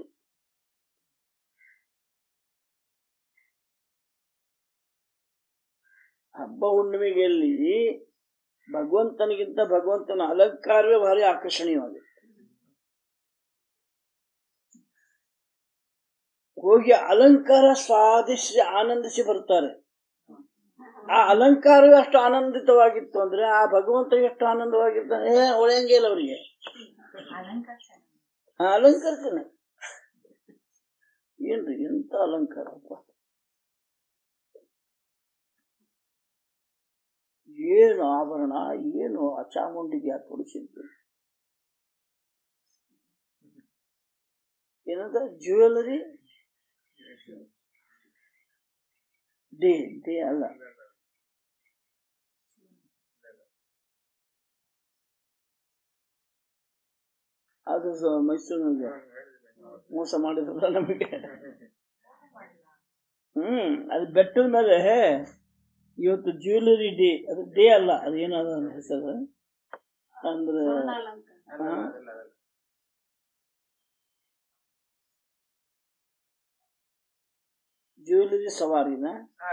ಹಬ್ಬ ಹುಣ್ಣಿಮೆಗೆಯಲ್ಲಿ ಭಗವಂತನಿಗಿಂತ ಭಗವಂತನ ಅಲಂಕಾರವೇ ಭಾರಿ ಆಕರ್ಷಣೀಯವಾಗಿದೆ ಹೋಗಿ ಅಲಂಕಾರ ಸ್ವಾದಿಸಿ ಆನಂದಿಸಿ ಬರ್ತಾರೆ ಆ ಅಲಂಕಾರವೇ ಅಷ್ಟು ಆನಂದಿತವಾಗಿತ್ತು ಅಂದ್ರೆ ಆ ಭಗವಂತ ಎಷ್ಟು ಆನಂದವಾಗಿರ್ತಾನೆ ಏ ಒಳೆಯಂಗೇ ಇಲ್ಲ ಅವರಿಗೆ ಅಲಂಕಾರ ಆ ಅಲಂಕಾರ ಚೆನ್ನಾಗಿ ಏನ್ರಿ ಎಂತ ಅಲಂಕಾರಪ್ಪ ಏನು ಆಭರಣ ಏನು ಆ ಚಾಮುಂಡಿಗೆ ಆ ತೊಡಿಸಿದ್ದು ಏನಂತ ಜ್ಯುವೆಲರಿ ಡೇ ಡೇ ಅಲ್ಲ ಅದು ಸ- ಮೈಸೂರಿನಲ್ಲಿ ಮೋಸ ಮಾಡಿದ್ರಲ್ಲ ನಮಗೆ ಹ್ಮ್ ಅದು ಬೆಟ್ಟದ ಮೇಲೆ ಇವತ್ತು ಜ್ಯುವೆಲರಿ ಡೇ ಅದು ಡೇ ಅಲ್ಲ ಅದು ಏನದ ಹೆಸರು ಅಂದ್ರೆ ಹಾ? ಜ್ಯುವೆಲರಿ ಸವಾರಿನ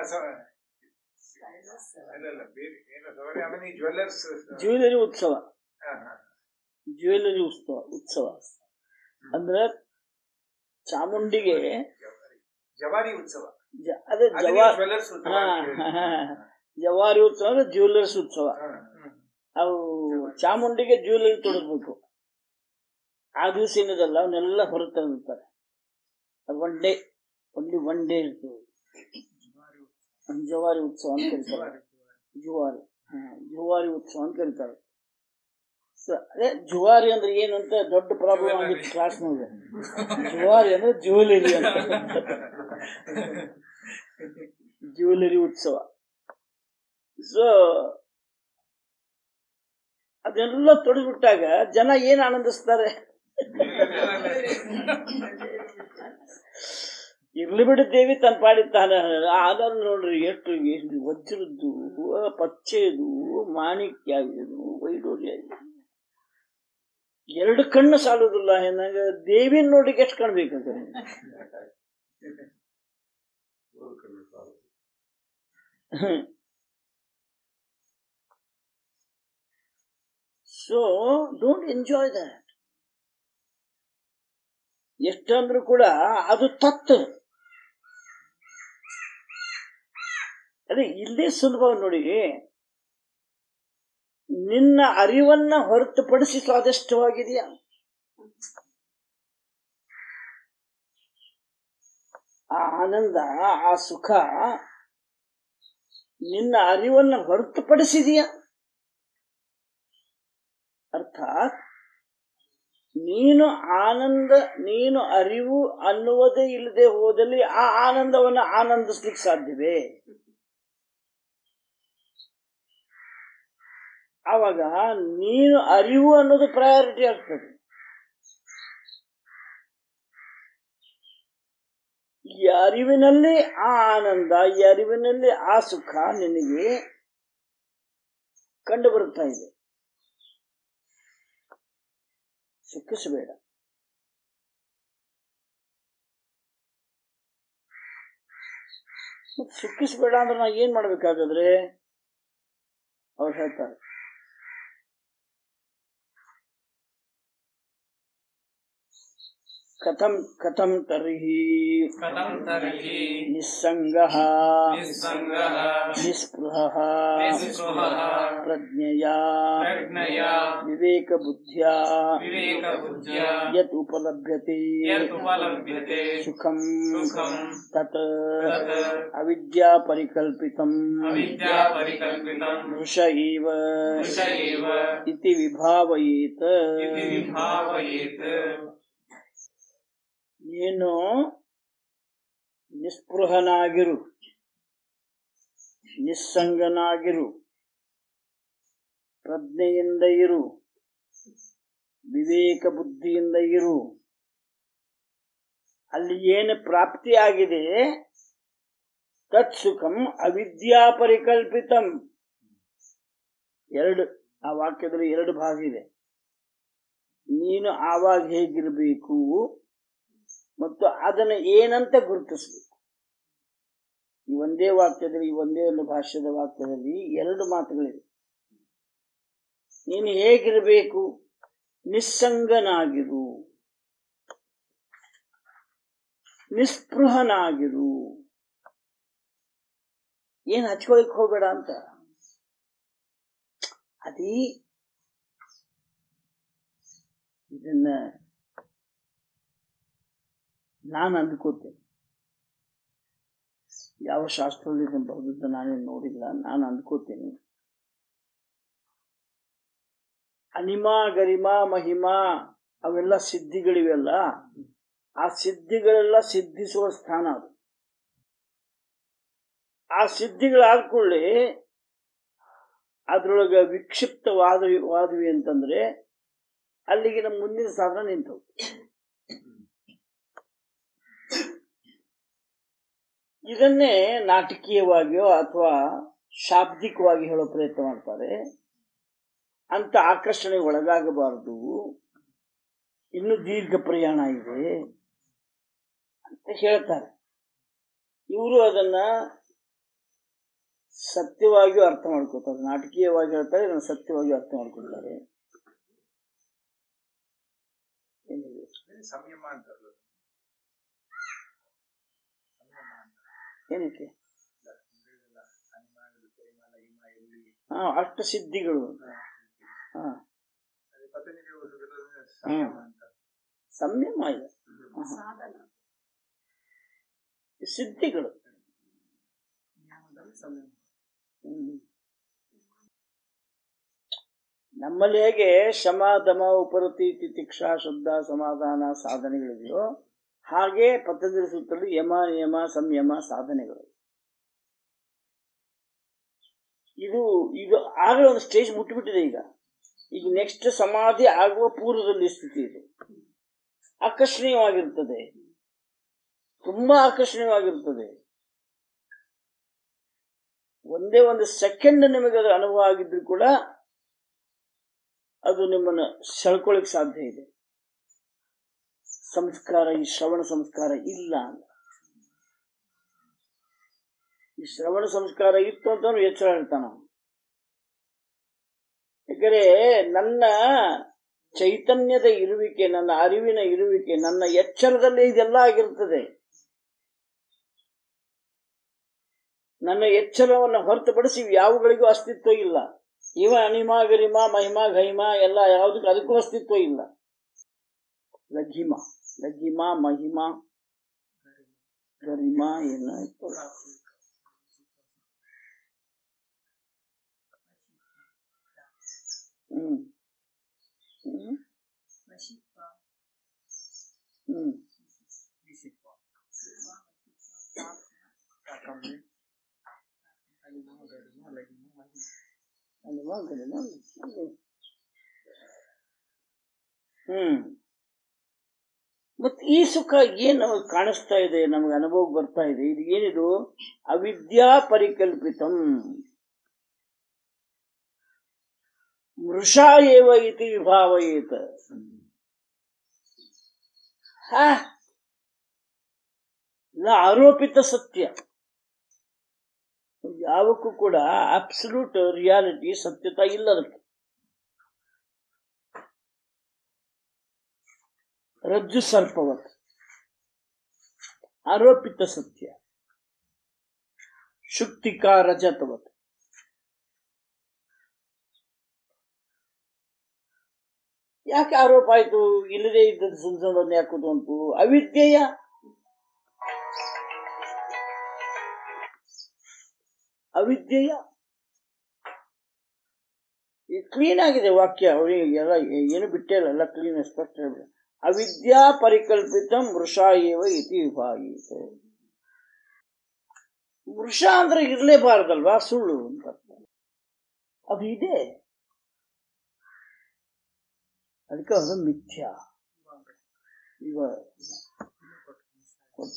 ಜ್ಯುವೆಲ್ಲರ್ಸ್ ಜ್ಯುವೆಲರಿ ಉತ್ಸವ ಜ್ಯುವೆಲರಿ ಉತ್ಸವ ಉತ್ಸವ ಅಂದ್ರೆ ಚಾಮುಂಡಿಗೆ ಜವಾರಿ ಉತ್ಸವ ಜ- ಅದೇ ಅದನ್ನೇ ಜವಾ ಜ್ಯುವೆಲ್ಲರ್ಸ್ ಉತ್ಸವ ಹಾ, ಅಂತ ಹೇಳಿ. ಹಾ, ಹಾ. ಜವಾರಿ ಉತ್ಸವ ಅಂದ್ರೆ ಜ್ಯುವೆಲರ್ಸ್ ಉತ್ಸವ ಹಾ, ಹ್ಮ್. ಅವು ಚಾಮುಂಡಿಗೆ ಜ್ಯುವೆಲರಿ ತೊಡರ್ಬೇಕು ಆ ದಿವಸ ಏನದಲ್ಲ ಅವನ್ನೆಲ್ಲ ಹೊರತಂದಿರ್ತಾರೆ ಅದು one day only one day ಇರ್ತದೆ ಒಂದ್ ಜವಾರಿ ಉತ್ಸವ ಅಂತ ಕರೀತಾರೆ ಜುವಾರಿ ಹಾ, ಜುವಾರಿ ಉತ್ಸವ ಅಂತ ಕರೀತಾರೆ ಸ- ಅದೇ ಜುವಾರಿ ಅಂದ್ರೆ ಏನು ಅಂತ ದೊಡ್ಡ ಪ್ರಾಬ್ಲಮ್ ಆಗಿತ್ತು ಕ್ಲಾಸ್ನಾಗ ಜುವಾರಿ ಅಂದ್ರೆ ಜ್ಯುವೆಲರಿ ಅಂತ ಜ್ಯುವೆಲರಿ ಉತ್ಸವ ಸೊ ಅದೆಲ್ಲ ತೊಡೆದ್ಬಿಟ್ಟಾಗ ಜನ ಏನ್ ಆನಂದಿಸ್ತಾರೆ ಇರ್ಲಿ ಬಿಡು ದೇವಿ ತನ್ನ ಪಾಡಿ ತಾನ ಅದನ್ನು ನೋಡ್ರಿ ಎಷ್ಟು ಎಷ್ಟು ವಜ್ರದ್ದು ಪಚ್ಚೆದು ಮಾಣಿಕ್ಯ ಆಗಿದು ವೈಡೂರ್ಯ ಆಗಿದೆ ಎರಡು ಕಣ್ಣು ಸಾಲುದಿಲ್ಲ ಏನಾಗ ದೇವಿನ ನೋಡ್ಲಿಕ್ಕೆ ಎಷ್ಟು ಕಾಣ್ಬೇಕಾಗ್ತದೆ ಸೊ ಡೋಂಟ್ ಎಂಜಾಯ್ ದಟ್ ಎಷ್ಟಂದ್ರೂ ಕೂಡ ಅದು ತತ್ತು ಅದೇ ಇಲ್ಲೇ ಸುಲಭ ನೋಡಿ ನಿನ್ನ ಅರಿವನ್ನ ಹೊರತುಪಡಿಸಿ ಸ್ವಾದಿಷ್ಟವಾಗಿದೆಯಾ ಆ ಆನಂದ ಆ ಸುಖ ನಿನ್ನ ಅರಿವನ್ನ ಹೊರತುಪಡಿಸಿದೆಯಾ ಅರ್ಥಾತ್ ನೀನು ಆನಂದ ನೀನು ಅರಿವು ಅನ್ನುವುದೇ ಇಲ್ಲದೆ ಹೋದಲ್ಲಿ ಆ ಆನಂದವನ್ನು ಆನಂದಿಸ್ಲಿಕ್ಕೆ ಸಾಧ್ಯವೇ ಆವಾಗ ನೀನು ಅರಿವು ಅನ್ನೋದು ಪ್ರಯಾರಿಟಿ ಆಗ್ತದೆ ಈ ಅರಿವಿನಲ್ಲಿ ಆ ಆನಂದ ಈ ಅರಿವಿನಲ್ಲಿ ಆ ಸುಖ ನಿನಗೆ ಕಂಡು ಬರುತ್ತಾ ಇದೆ ಸುಖಿಸಬೇಡ ಮತ್ತ್ ಸುಖಿಸಬೇಡ ಅಂದ್ರೆ ನಾ ಏನ್ ಮಾಡ್ಬೇಕಾಗಾದ್ರೆ ಅವ್ರು ಹೇಳ್ತಾರೆ ಕಥಂ ಕಥಂ ತರ್ಹಿ कथं तर्हि ನಿಸ್ಸಂಗಃ निस्सङ्गः ನಿಸ್ಪೃಹಃ निःस्पृहः ಪ್ರಜ್ಞೆಯಾ प्रज्ञया ವಿವೇಕಬುದ್ಧ್ಯಾ विवेकबुद्ध्या ಯತ್ ಉಪಲಭ್ಯತೆ यदुपलभ्यते ಸುಖಂ सुखं ತತ್ तत् ಅವಿದ್ಯಾ ಪರಿಕಲ್ಪಿತಂ अविद्यापरिकल्पितं ಮೃಷ ಇವ दृश एव ಇತಿ ವಿಭಾವಯೇತ್ इति विभावयेत् ನೀನು ನಿಸ್ಪೃಹನಾಗಿರು ನಿಸ್ಸಂಗನಾಗಿರು ಪ್ರಜ್ಞೆಯಿಂದ ಇರು ವಿವೇಕ ಬುದ್ಧಿಯಿಂದ ಇರು ಅಲ್ಲಿ ಏನು ಪ್ರಾಪ್ತಿಯಾಗಿದೆ ತತ್ ಸುಖಂ ಅವಿದ್ಯಾ ಪರಿಕಲ್ಪಿತಂ ಎರಡು ಆ ವಾಕ್ಯದಲ್ಲಿ ಎರಡು ಭಾಗ ಇದೆ ನೀನು ಆವಾಗ ಹೇಗಿರಬೇಕು ಮತ್ತು ಅದನ್ನು ಏನಂತ ಗುರುತಿಸಬೇಕು ಈ ಒಂದೇ ವಾಕ್ಯದಲ್ಲಿ ಈ ಒಂದೇ ಒಂದು ಭಾಷ್ಯದ ವಾಕ್ಯದಲ್ಲಿ ಎರಡು ಮಾತುಗಳಿವೆ ನೀನು ಹೇಗಿರಬೇಕು ನಿಸ್ಸಂಗನಾಗಿರು ನಿಸ್ಪೃಹನಾಗಿರು ಏನ್ ಹಚ್ಕೊಳಿಕ್ ಹೋಗ್ಬೇಡ ಅಂತ ಅದೇ ಇದನ್ನ ನಾನು ಅಂದ್ಕೋತೇನೆ ಯಾವ ಶಾಸ್ತ್ರದಲ್ಲಿ ಇದನ್ನು ಬರೆದಿದ್ದ ನಾನೇನು ನೋಡಿಲ್ಲ ನಾನು ಅಂದ್ಕೋತೇನೆ ಅನಿಮಾ ಗರಿಮಾ ಮಹಿಮಾ ಅವೆಲ್ಲ ಸಿದ್ಧಿಗಳಿವೆಲ್ಲ ಆ ಸಿದ್ಧಿಗಳೆಲ್ಲ ಸಿದ್ಧಿಸುವ ಸ್ಥಾನ ಅದು ಆ ಸಿದ್ಧಿಗಳಾದ ಕೂಡಲೇ ಅದ್ರೊಳಗೆ ವಿಕ್ಷಿಪ್ತವಾದ ವಾದವಿ ಅಂತಂದ್ರೆ ಅಲ್ಲಿಗೆ ನಮ್ಮ ಮುಂದಿನ ಸಾಧನ ನಿಂತು ಇದನ್ನೇ ನಾಟಕೀಯವಾಗಿಯೋ ಅಥವಾ ಶಾಬ್ದಿಕವಾಗಿ ಹೇಳೋ ಪ್ರಯತ್ನ ಮಾಡ್ತಾರೆ ಅಂತ ಆಕರ್ಷಣೆಗೆ ಒಳಗಾಗಬಾರದು ಇನ್ನು ದೀರ್ಘ ಪ್ರಯಾಣ ಇದೆ ಅಂತ ಹೇಳ್ತಾರೆ ಇವರು ಅದನ್ನ ಸತ್ಯವಾಗಿಯೂ ಅರ್ಥ ಮಾಡ್ಕೋತಾರೆ ನಾಟಕೀಯವಾಗಿ ಹೇಳ್ತಾರೆ ಇದನ್ನು ಸತ್ಯವಾಗಿಯೂ ಅರ್ಥ ಮಾಡ್ಕೊಳ್ತಾರೆ ಏನಿದೆ ಸಂಯಮ ಅಂತಾರಲ್ಲ ಸಂಯಮ ಅಂತ ಏನಕ್ಕೆ ಇಂದ್ರಿಯಗಳ ಅನಿಮಾಗಳು ಪರಿಮಾಣ ಹಿಮ ಎಲ್ಲಿ ಹಾ ಅಷ್ಟ ಸಿದ್ಧಿಗಳು ಹಾ ಅದೇ ಪತಂಜಲಿ ವಸ್ತುಗಳು ಸಂಯಮ ಅಂತ ಸಂಯಮ ಇದೆ ಸಾಧನ ಈ ಸಿದ್ಧಿಗಳು ನಿಯಮದಲ್ಲಿ ಸಂಯಮ ಹ್ಮ್. ನಮ್ಮಲ್ಲಿ ಹೇಗೆ ಶಮ ದಮ ಉಪರತಿ ತಿತಿಕ್ಷಾ ಶುದ್ಧ ಸಮಾಧಾನ ಸಾಧನೆಗಳಿದೆಯೋ ಹಾಗೆ ಪತಂಜಲಿ ಸೂತ್ರದಲ್ಲಿ ಯಮ ನಿಯಮ ಸಂಯಮ ಸಾಧನೆಗಳು ಇದು ಇದು ಆಗಲೇ ಒಂದು ಸ್ಟೇಜ್ ಮುಟ್ಟಿಬಿಟ್ಟಿದೆ ಈಗ ಈಗ ನೆಕ್ಸ್ಟ್ ಸಮಾಧಿ ಆಗುವ ಪೂರ್ವದಲ್ಲಿ ಸ್ಥಿತಿ ಇದು ಆಕರ್ಷಣೀಯವಾಗಿರ್ತದೆ ತುಂಬಾ ಆಕರ್ಷಣೀಯವಾಗಿರ್ತದೆ ಒಂದೇ ಒಂದು ಸೆಕೆಂಡ್ ನಿಮಗೆ ಅದರ ಅನುಭವ ಆಗಿದ್ರು ಕೂಡ ಅದು ನಿಮ್ಮನ್ನು ಸೆಳ್ಕೊಳ್ಳಿಕ್ ಸಾಧ್ಯ ಇದೆ ಸಂಸ್ಕಾರ ಈ ಶ್ರವಣ ಸಂಸ್ಕಾರ ಇಲ್ಲ ಅಂತ ಈ ಶ್ರವಣ ಸಂಸ್ಕಾರ ಇತ್ತು ಅಂತ ಅವ್ನು ಎಚ್ಚರ ಹೇಳ್ತಾನ ಅವ್ನು. ಯಾಕಂದ್ರೆ ನನ್ನ ಚೈತನ್ಯದ ಇರುವಿಕೆ ನನ್ನ ಅರಿವಿನ ಇರುವಿಕೆ ನನ್ನ ಎಚ್ಚರದಲ್ಲಿ ಇದೆಲ್ಲ ಆಗಿರ್ತದೆ ನನ್ನ ಎಚ್ಚರವನ್ನು ಹೊರತುಪಡಿಸಿ ಯಾವುಗಳಿಗೂ ಅಸ್ತಿತ್ವ ಇಲ್ಲ ಇವ ಅಣಿಮ ಗರಿಮ ಮಹಿಮ ಘೈಮ ಎಲ್ಲ ಯಾವುದಕ್ಕೂ ಅದಕ್ಕೂ ಅಸ್ತಿತ್ವ ಇಲ್ಲ ಲಘಿಮ ಲಘಿಮ ಮಹಿಮ ಗರಿಮ ಏನಾಯ್ತು ಹ್ಮ್ ಹ್ಮ್ ಹ್ಮ್ ಯಾಕಂದ್ರೆ ಅನಿಮ ಗರಿಮ ಲಗಿಮ ಮಹಿಮ ಅಣಿಮ ಗರಿಮ ಮಹಿಮ. ಹ್ಮ್ ಮತ್ ಈ ಸುಖ ಏನ್ ನಮಗೆ ಕಾಣಿಸ್ತಾ ಇದೆ ನಮಗೆ ಅನುಭವ ಬರ್ತಾ ಇದೆ ಇದು ಏನಿದು ಅವಿದ್ಯಾ ಪರಿಕಲ್ಪಿತಂ ಮೃಷಾ ಏವ ಇತಿ ವಿಭಾವಯೇತ ಹಾ ಇದು ಆರೋಪಿತ ಸತ್ಯ ಯಾವಕ್ಕೂ ಕೂಡ ಅಬ್ಸಲ್ಯೂಟ್ ರಿಯಾಲಿಟಿ ಸತ್ಯತ ಇಲ್ಲ ಅದಕ್ಕೆ ರಜ್ಜು ಸರ್ಪವತ್ ಆರೋಪಿತ ಸತ್ಯ ಶುಕ್ತಿಕಾ ರಜತವತ್ ಯಾಕೆ ಆರೋಪ ಆಯ್ತು ಇಲ್ಲದೆ ಇದ್ದದ್ದು ಸುಂದರವನ್ನು ಯಾಕೆ ಉಂಟು ಅವಿದ್ಯೆಯ ಅವಿದ್ಯೆಯ ಕ್ಲೀನ್ ಆಗಿದೆ ವಾಕ್ಯ ಅವರಿಗೆ ಎಲ್ಲ ಏನು ಬಿಟ್ಟೇ ಇಲ್ಲ ಎಲ್ಲ ಕ್ಲೀನ್ ಸ್ಪಷ್ಟ ಇದೆ. ಅವಿದ್ಯಾ ಪರಿಕಲ್ಪಿತ ಮೃಷ ಏವ ಇತಿ ವಿಭಾಗೀತೆ ಮೃಷ ಅಂದ್ರೆ ಇರಲೇಬಾರ್ದಲ್ವಾ ಸುಳ್ಳು ಅಂತ ಅದು ಇದೆ ಅದಕ್ಕೆ ಅದು ಮಿಥ್ಯ ಇವ ಕೊಟ್ಟ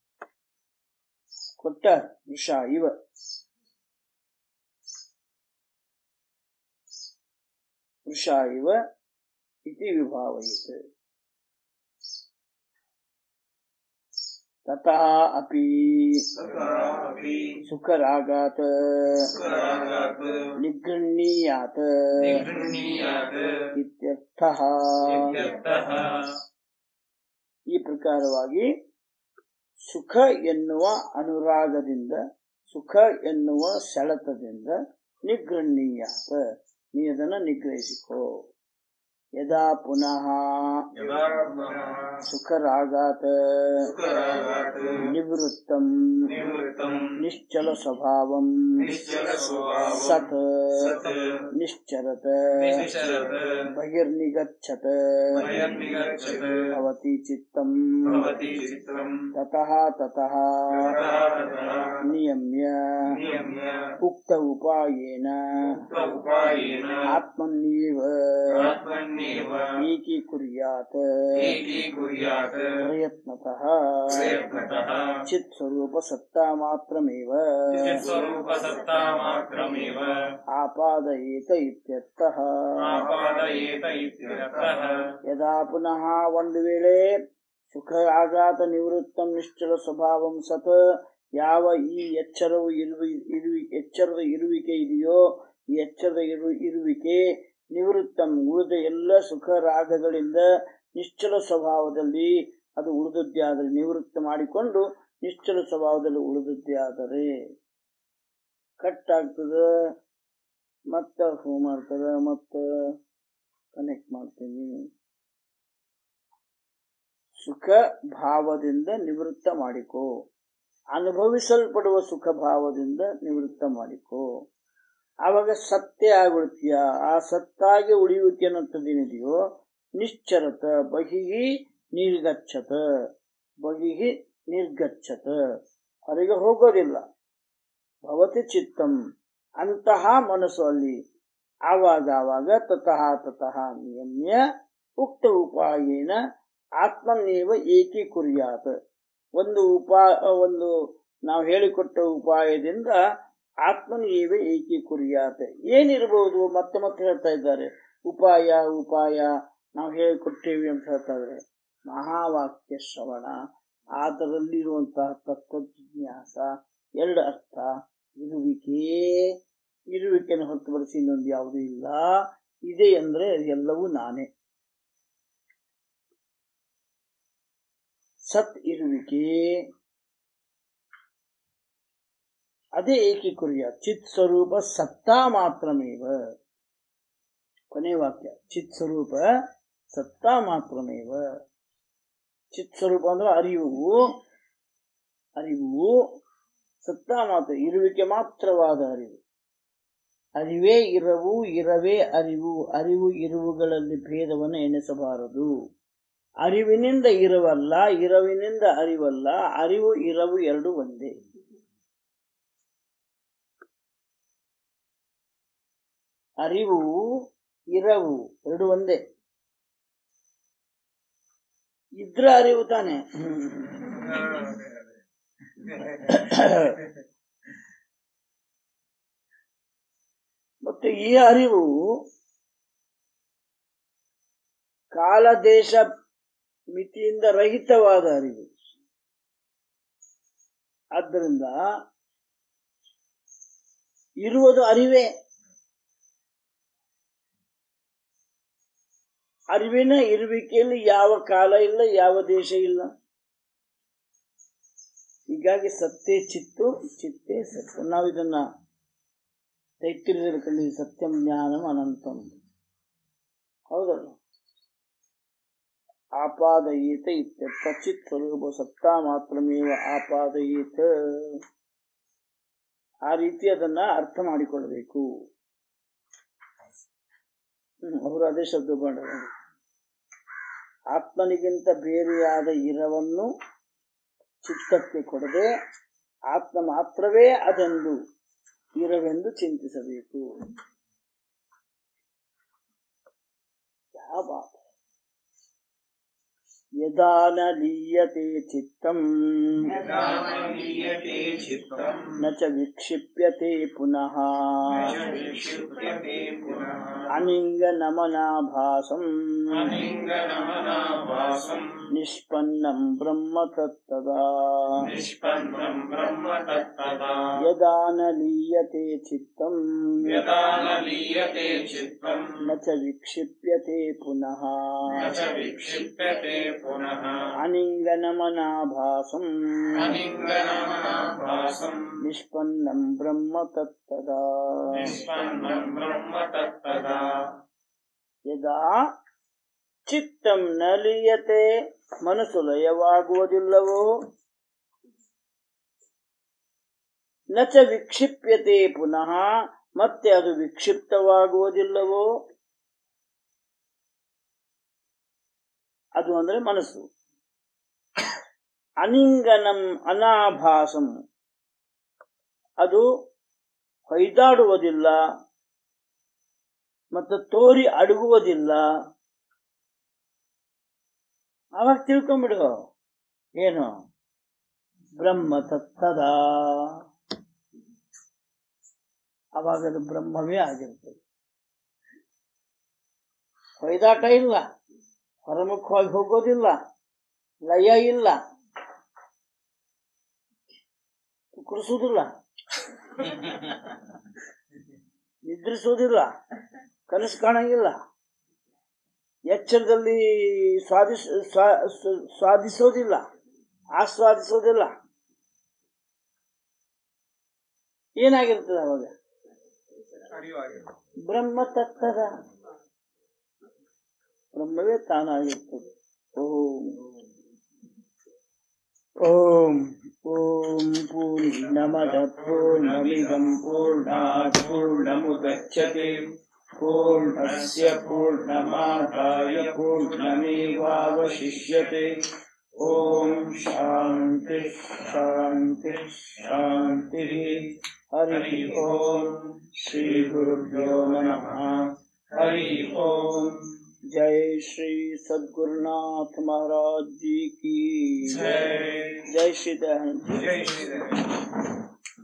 ಕೊಟ್ಟ ಮೃಷ ಇವ ಮೃಷ ಇವ ಇತಿ ವಿಭಾವಯತ್ ತತಃ ಅಪಿ तथापि ಸುಖರಾಗಾತ್ सुखरागात् ನಿಗೃಹೀಯಾತ್ निगृह्णीयात् ಇತ್ಯರ್ಥಃ इत्यर्थः ಈ ಪ್ರಕಾರವಾಗಿ ಸುಖ ಎನ್ನುವ ಅನುರಾಗದಿಂದ ಸುಖ ಎನ್ನುವ ಸೆಳೆತದಿಂದ ನಿಗೃಹೀಯಾತ್ ನೀ ಅದನ್ನ ನಿಗ್ರಹಿಸಿಕೋ ಯದಾ ಪುನಃ यदा पुनः ಸುಖರಾಗಾತ್ सुखरागात् ನಿವೃತ್ತಂ निवृत्तं ನಿಶ್ಚಲ ಸ್ವಭಾವಂ निश्चलस्वभावं ಸತ್ सत् ನಿಶ್ಚರತ निश्चरत् ಬಹಿರ್ನಿಗಚ್ಚತ बहिर्निगच्छत् ಭವತಿ ಚಿತ್ತಂ भवति चित्रम् ತತಃ ತತಃ तथा तथा ನಿಯಮ್ಯ नियम्य ಉಕ್ತ ಉಪಾಯೇನ उपायेन ಆತ್ಮನ್ಯೇವ आत्मन्येव ಏಕೀಕುರ್ಯಾತ್ एकीकुर्यात् ಪ್ರಯತ್ನತಃ प्रयत्नतः ಚಿತ್ ಸ್ವರೂಪ ಸತ್ತಾ ಮಾತ್ರಮೇವ चित्स्वरूपसत्तामात्रमेव ಆಪಾದಯೇತ ಇತ್ಯರ್ಥಃ आपादयेत इत्यर्थः ಯದಾ ಪುನಃ ಒಂದು ವೇಳೆ ಸುಖ ಆಘಾತ ನಿವೃತ್ತಂ ನಿಶ್ಚಲ ಸ್ವಭಾವಂ ಸತ್ ಯಾವ ಈ ಎಚ್ಚರವು ಇರುವಿ ಇರುವಿ ಎಚ್ಚರದ ಇರುವಿಕೆ ಇದೆಯೋ ಈ ಎಚ್ಚರದ ಇರು ಇರುವಿಕೆ ನಿವೃತ್ತಂ ಉಳಿದ ಎಲ್ಲ ಸುಖ ರಾಗಗಳಿಂದ ನಿಶ್ಚಲ ಸ್ವಭಾವದಲ್ಲಿ ಅದು ಉಳಿದದ್ದೇ ಆದರೆ ನಿವೃತ್ತ ಮಾಡಿಕೊಂಡು ನಿಶ್ಚಲ ಸ್ವಭಾವದಲ್ಲಿ ಉಳಿದದ್ದೇ ಆದರೆ ಕಟ್ ಆಗ್ತದ ಮತ್ತ ಫೋನ್ ಮಾಡ್ತದ ಮತ್ತ ಕನೆಕ್ಟ್ ಮಾಡ್ತೀನಿ ಸುಖ ಭಾವದಿಂದ ನಿವೃತ್ತ ಮಾಡಿಕೋ ಅನುಭವಿಸಲ್ಪಡುವ ಸುಖ ಭಾವದಿಂದ ನಿವೃತ್ತ ಮಾಡಿಕೋ ಆವಾಗ ಸತ್ಯ ಆಗ್ಬಿಡ್ತೀಯ ಆ ಸತ್ತಾಗಿ ಉಳಿಯುವಿಕೆ ಅನ್ನೋಂಥದ್ದೇನಿದೆಯೋ ನಿಶ್ಚರತ ಬಹಿಹಿ ನಿರ್ಗಚ್ಚತ ಬಹಿಹಿ ನಿರ್ಗಚ್ಚತ ಹೊರಗೆ ಹೋಗೋದಿಲ್ಲ ಭವತಿ ಚಿತ್ತಂ ಅಂತಹ ಮನಸ್ಸು ಅಲ್ಲಿ ಆವಾಗ ಆವಾಗ ತತಃ ತತಃ ನಿಯಮ್ಯ ಉಕ್ತ ಉಪಾಯೇನ ಆತ್ಮನ್ನೇವ ಏಕೀಕುರ್ಯಾತ್ ಒಂದು ಉಪಾ ಒಂದು ನಾವು ಹೇಳಿಕೊಟ್ಟ ಉಪಾಯದಿಂದ ಆತ್ಮನೇವ ಏಕೀಕುರ್ಯಾತ್ ಏನಿರಬಹುದು ಮತ್ತೆ ಮತ್ತೆ ಹೇಳ್ತಾ ಇದ್ದಾರೆ ಉಪಾಯ ಉಪಾಯ ನಾವು ಹೇಳಿಕೊಟ್ಟೇವಿ ಅಂತ ಹೇಳ್ತಾ ಇದ್ದಾರೆ ಮಹಾವಾಕ್ಯ ಶ್ರವಣ ಅದರಲ್ಲಿರುವಂತಹ ತತ್ವಜ್ಞಾಸ ಎರಡು ಅರ್ಥ ಇರುವಿಕೆ ಇರುವಿಕೆಯನ್ನು ಹೊರತುಪಡಿಸಿ ಇನ್ನೊಂದು ಯಾವುದೂ ಇಲ್ಲ ಇದೆ ಅಂದ್ರೆ ಎಲ್ಲವೂ ನಾನೇ ಸತ್ ಇರುವಿಕೆ ಅದೇ ಏಕೀಕುರ್ಯ ಚಿತ್ ಸ್ವರೂಪ ಸತ್ತಾ ಮಾತ್ರಮೇವ ಕೊನೆ ವಾಕ್ಯ ಚಿತ್ ಸ್ವರೂಪ ಸತ್ತಾ ಮಾತ್ರಮೇವ ಚಿತ್ ಸ್ವರೂಪ ಅಂದ್ರೆ ಅರಿವು ಅರಿವು ಸತ್ತಾ ಮಾತ್ರ ಇರುವಿಕೆ ಮಾತ್ರವಾದ ಅರಿವು ಅರಿವೇ ಇರವು ಇರವೇ ಅರಿವು ಅರಿವು ಇರುವುಗಳಲ್ಲಿ ಭೇದವನ್ನು ಎಣಿಸಬಾರದು ಅರಿವಿನಿಂದ ಇರವಲ್ಲ ಇರವಿನಿಂದ ಅರಿವಲ್ಲ ಅರಿವು ಇರವು ಎರಡು ಒಂದೇ ಅರಿವು ಇರವು ಎರಡು ಒಂದೇ ಇದ್ರ ಅರಿವು ತಾನೆ ಮತ್ತು ಈ ಅರಿವು ಕಾಲ ದೇಶ ಮಿತಿಯಿಂದ ರಹಿತವಾದ ಅರಿವು ಆದ್ದರಿಂದ ಇರುವುದು ಅರಿವೇ ಅರಿವಿನ ಇರುವಿಕೆಯಲ್ಲಿ ಯಾವ ಕಾಲ ಇಲ್ಲ ಯಾವ ದೇಶ ಇಲ್ಲ ಹೀಗಾಗಿ ಸತ್ಯೇ ಚಿತ್ತು ಚಿತ್ತೇ ಸತ್ಯ ನಾವು ಇದನ್ನ ತೈತಿರಿದಲ್ಲಿ ಕಂಡಿದ್ದೀವಿ ಸತ್ಯಂ ಜ್ಞಾನಂ ಅನಂತಂ ಹೌದಲ್ಲ ಆಪಾದಯೇತ ಇತ್ಯರ್ಥ ಚಿತ್ ಸ್ವರೂಪ ಸತ್ತಾ ಮಾತ್ರಮೇವ ಆಪಾದಯೇತ ಆ ರೀತಿ ಅದನ್ನ ಅರ್ಥ ಮಾಡಿಕೊಳ್ಬೇಕು ಹ್ಮ್, ಅವರು ಅದೇ ಶಬ್ದ ಮಾಡಿದ್ರು ಆತ್ಮನಿಗಿಂತ ಬೇರೆಯಾದ ಇರವನ್ನು ಚಿತ್ತಕ್ಕೆ ಕೊಡದೆ ಆತ್ಮ ಮಾತ್ರವೇ ಅದೆಂದು ಇರವೆಂದು ಚಿಂತಿಸಬೇಕು ಯಾವ ಬಾತ್ है? ಯದಾ ನ ಲೀಯತೆ ಚಿತ್ತಂ यदा न लीयते चित्तम् ನ ಚ ವಿಕ್ಷಿಪ್ಯತೆ ಪುನಃ न च विक्षिप्यते पुनः ಅನಿಂಗನಮನಾಭಾಸಂ अलिङ्गनमनाभासम् ನಿಷ್ಪನ್ನಂ ಬ್ರಹ್ಮ ತತ್ತದಾ निष्पन्नम् ब्रह्म तत्तदा ಯದಾ ನ ಲೀಯತೆ ಚಿತ್ತಂ यदा न लीयते चित्तम् ನ ಚ ವಿಕ್ಷಿಪ್ಯತೆ ಪುನಃ न च विक्षिप्यते पुनः ಅನಿಂಗನಮನಾಭಾಸಂ अलिङ्गनमनाभासम् ನಿಷ್ಪನ್ನಂ ಬ್ರಹ್ಮ ತತ್ತದಾ निष्पन्नम् ब्रह्म तत्तदा ಯದಾ ಚಿತ್ತಂ ನ ಲೀಯತೆ ಮನಸ್ಸು ಲಯವಾಗುವುದಿಲ್ಲವೋ ನ ಚ ವಿಕ್ಷಿಪ್ಯತೆ ಪುನಃ ಮತ್ತೆ ಅದು ವಿಕ್ಷಿಪ್ತವಾಗುವುದಿಲ್ಲವೋ ಅದು ಅಂದ್ರೆ ಮನಸ್ಸು ಅನಿಂಗನಂ ಅನಾಭಾಸಂ ಅದು ಹೊಯ್ದಾಡುವುದಿಲ್ಲ ಮತ್ತು ತೋರಿ ಅಡಗುವುದಿಲ್ಲ ಅವಾಗ ತಿಳ್ಕೊಂಬಿಡು ಏನು ಬ್ರಹ್ಮ ತತ್ತದ ಅವಾಗ ಅದು ಬ್ರಹ್ಮವೇ ಆಗಿರ್ತದೆ ಹೊಯ್ದಾಟ ಇಲ್ಲ ಹೊರಮುಖವಾಗಿ ಹೋಗೋದಿಲ್ಲ ಲಯ ಇಲ್ಲ ಕುಡಿಸೋದಿಲ್ಲ ನಿದ್ರಿಸೋದಿಲ್ಲ ಕನಸು ಕಾಣಂಗಿಲ್ಲ ಎಚ್ಚರದಲ್ಲಿ ಸ್ವಾದಿಸ್ ಸ್ವಾ- ಸ್ವ- ಸ್ವಾದಿಸೋದಿಲ್ಲ ಆಸ್ವಾದಿಸೋದಿಲ್ಲ ಏನಾಗಿರ್ತದೆ ಅವಾಗ ಅರಿವಾಗಿರುತ್ತೆ ಬ್ರಹ್ಮ ತತ್ತದ ಬ್ರಹ್ಮವೇ ತಾನಾಗಿರ್ತದೆ ಓಂ ಓಂ ಓಂ ಪೂರ್ಣಮದ ಪೂರ್ಣಮಿದಂ ಪೂರ್ಣಾತ್ ಪೂರ್ಣಮುದಚ್ಯತೆ ಪೂರ್ಣಸ್ಯ ಪೂರ್ಣಮಾದಾಯ ಪೂರ್ಣಮೇವಾವಶಿಷ್ಯತೆ ಓಂ ಶಾಂತಿ ಶಾಂತಿ ಶಾಂತಿ ಹರಿ ಓಂ ಶ್ರೀ ಗುರುಭ್ಯೋ ನಮಃ ಹರಿ ಓಂ जय श्री सद्गुरुनाथ महाराज जी की जय जय श्री दयानंद जी जय श्री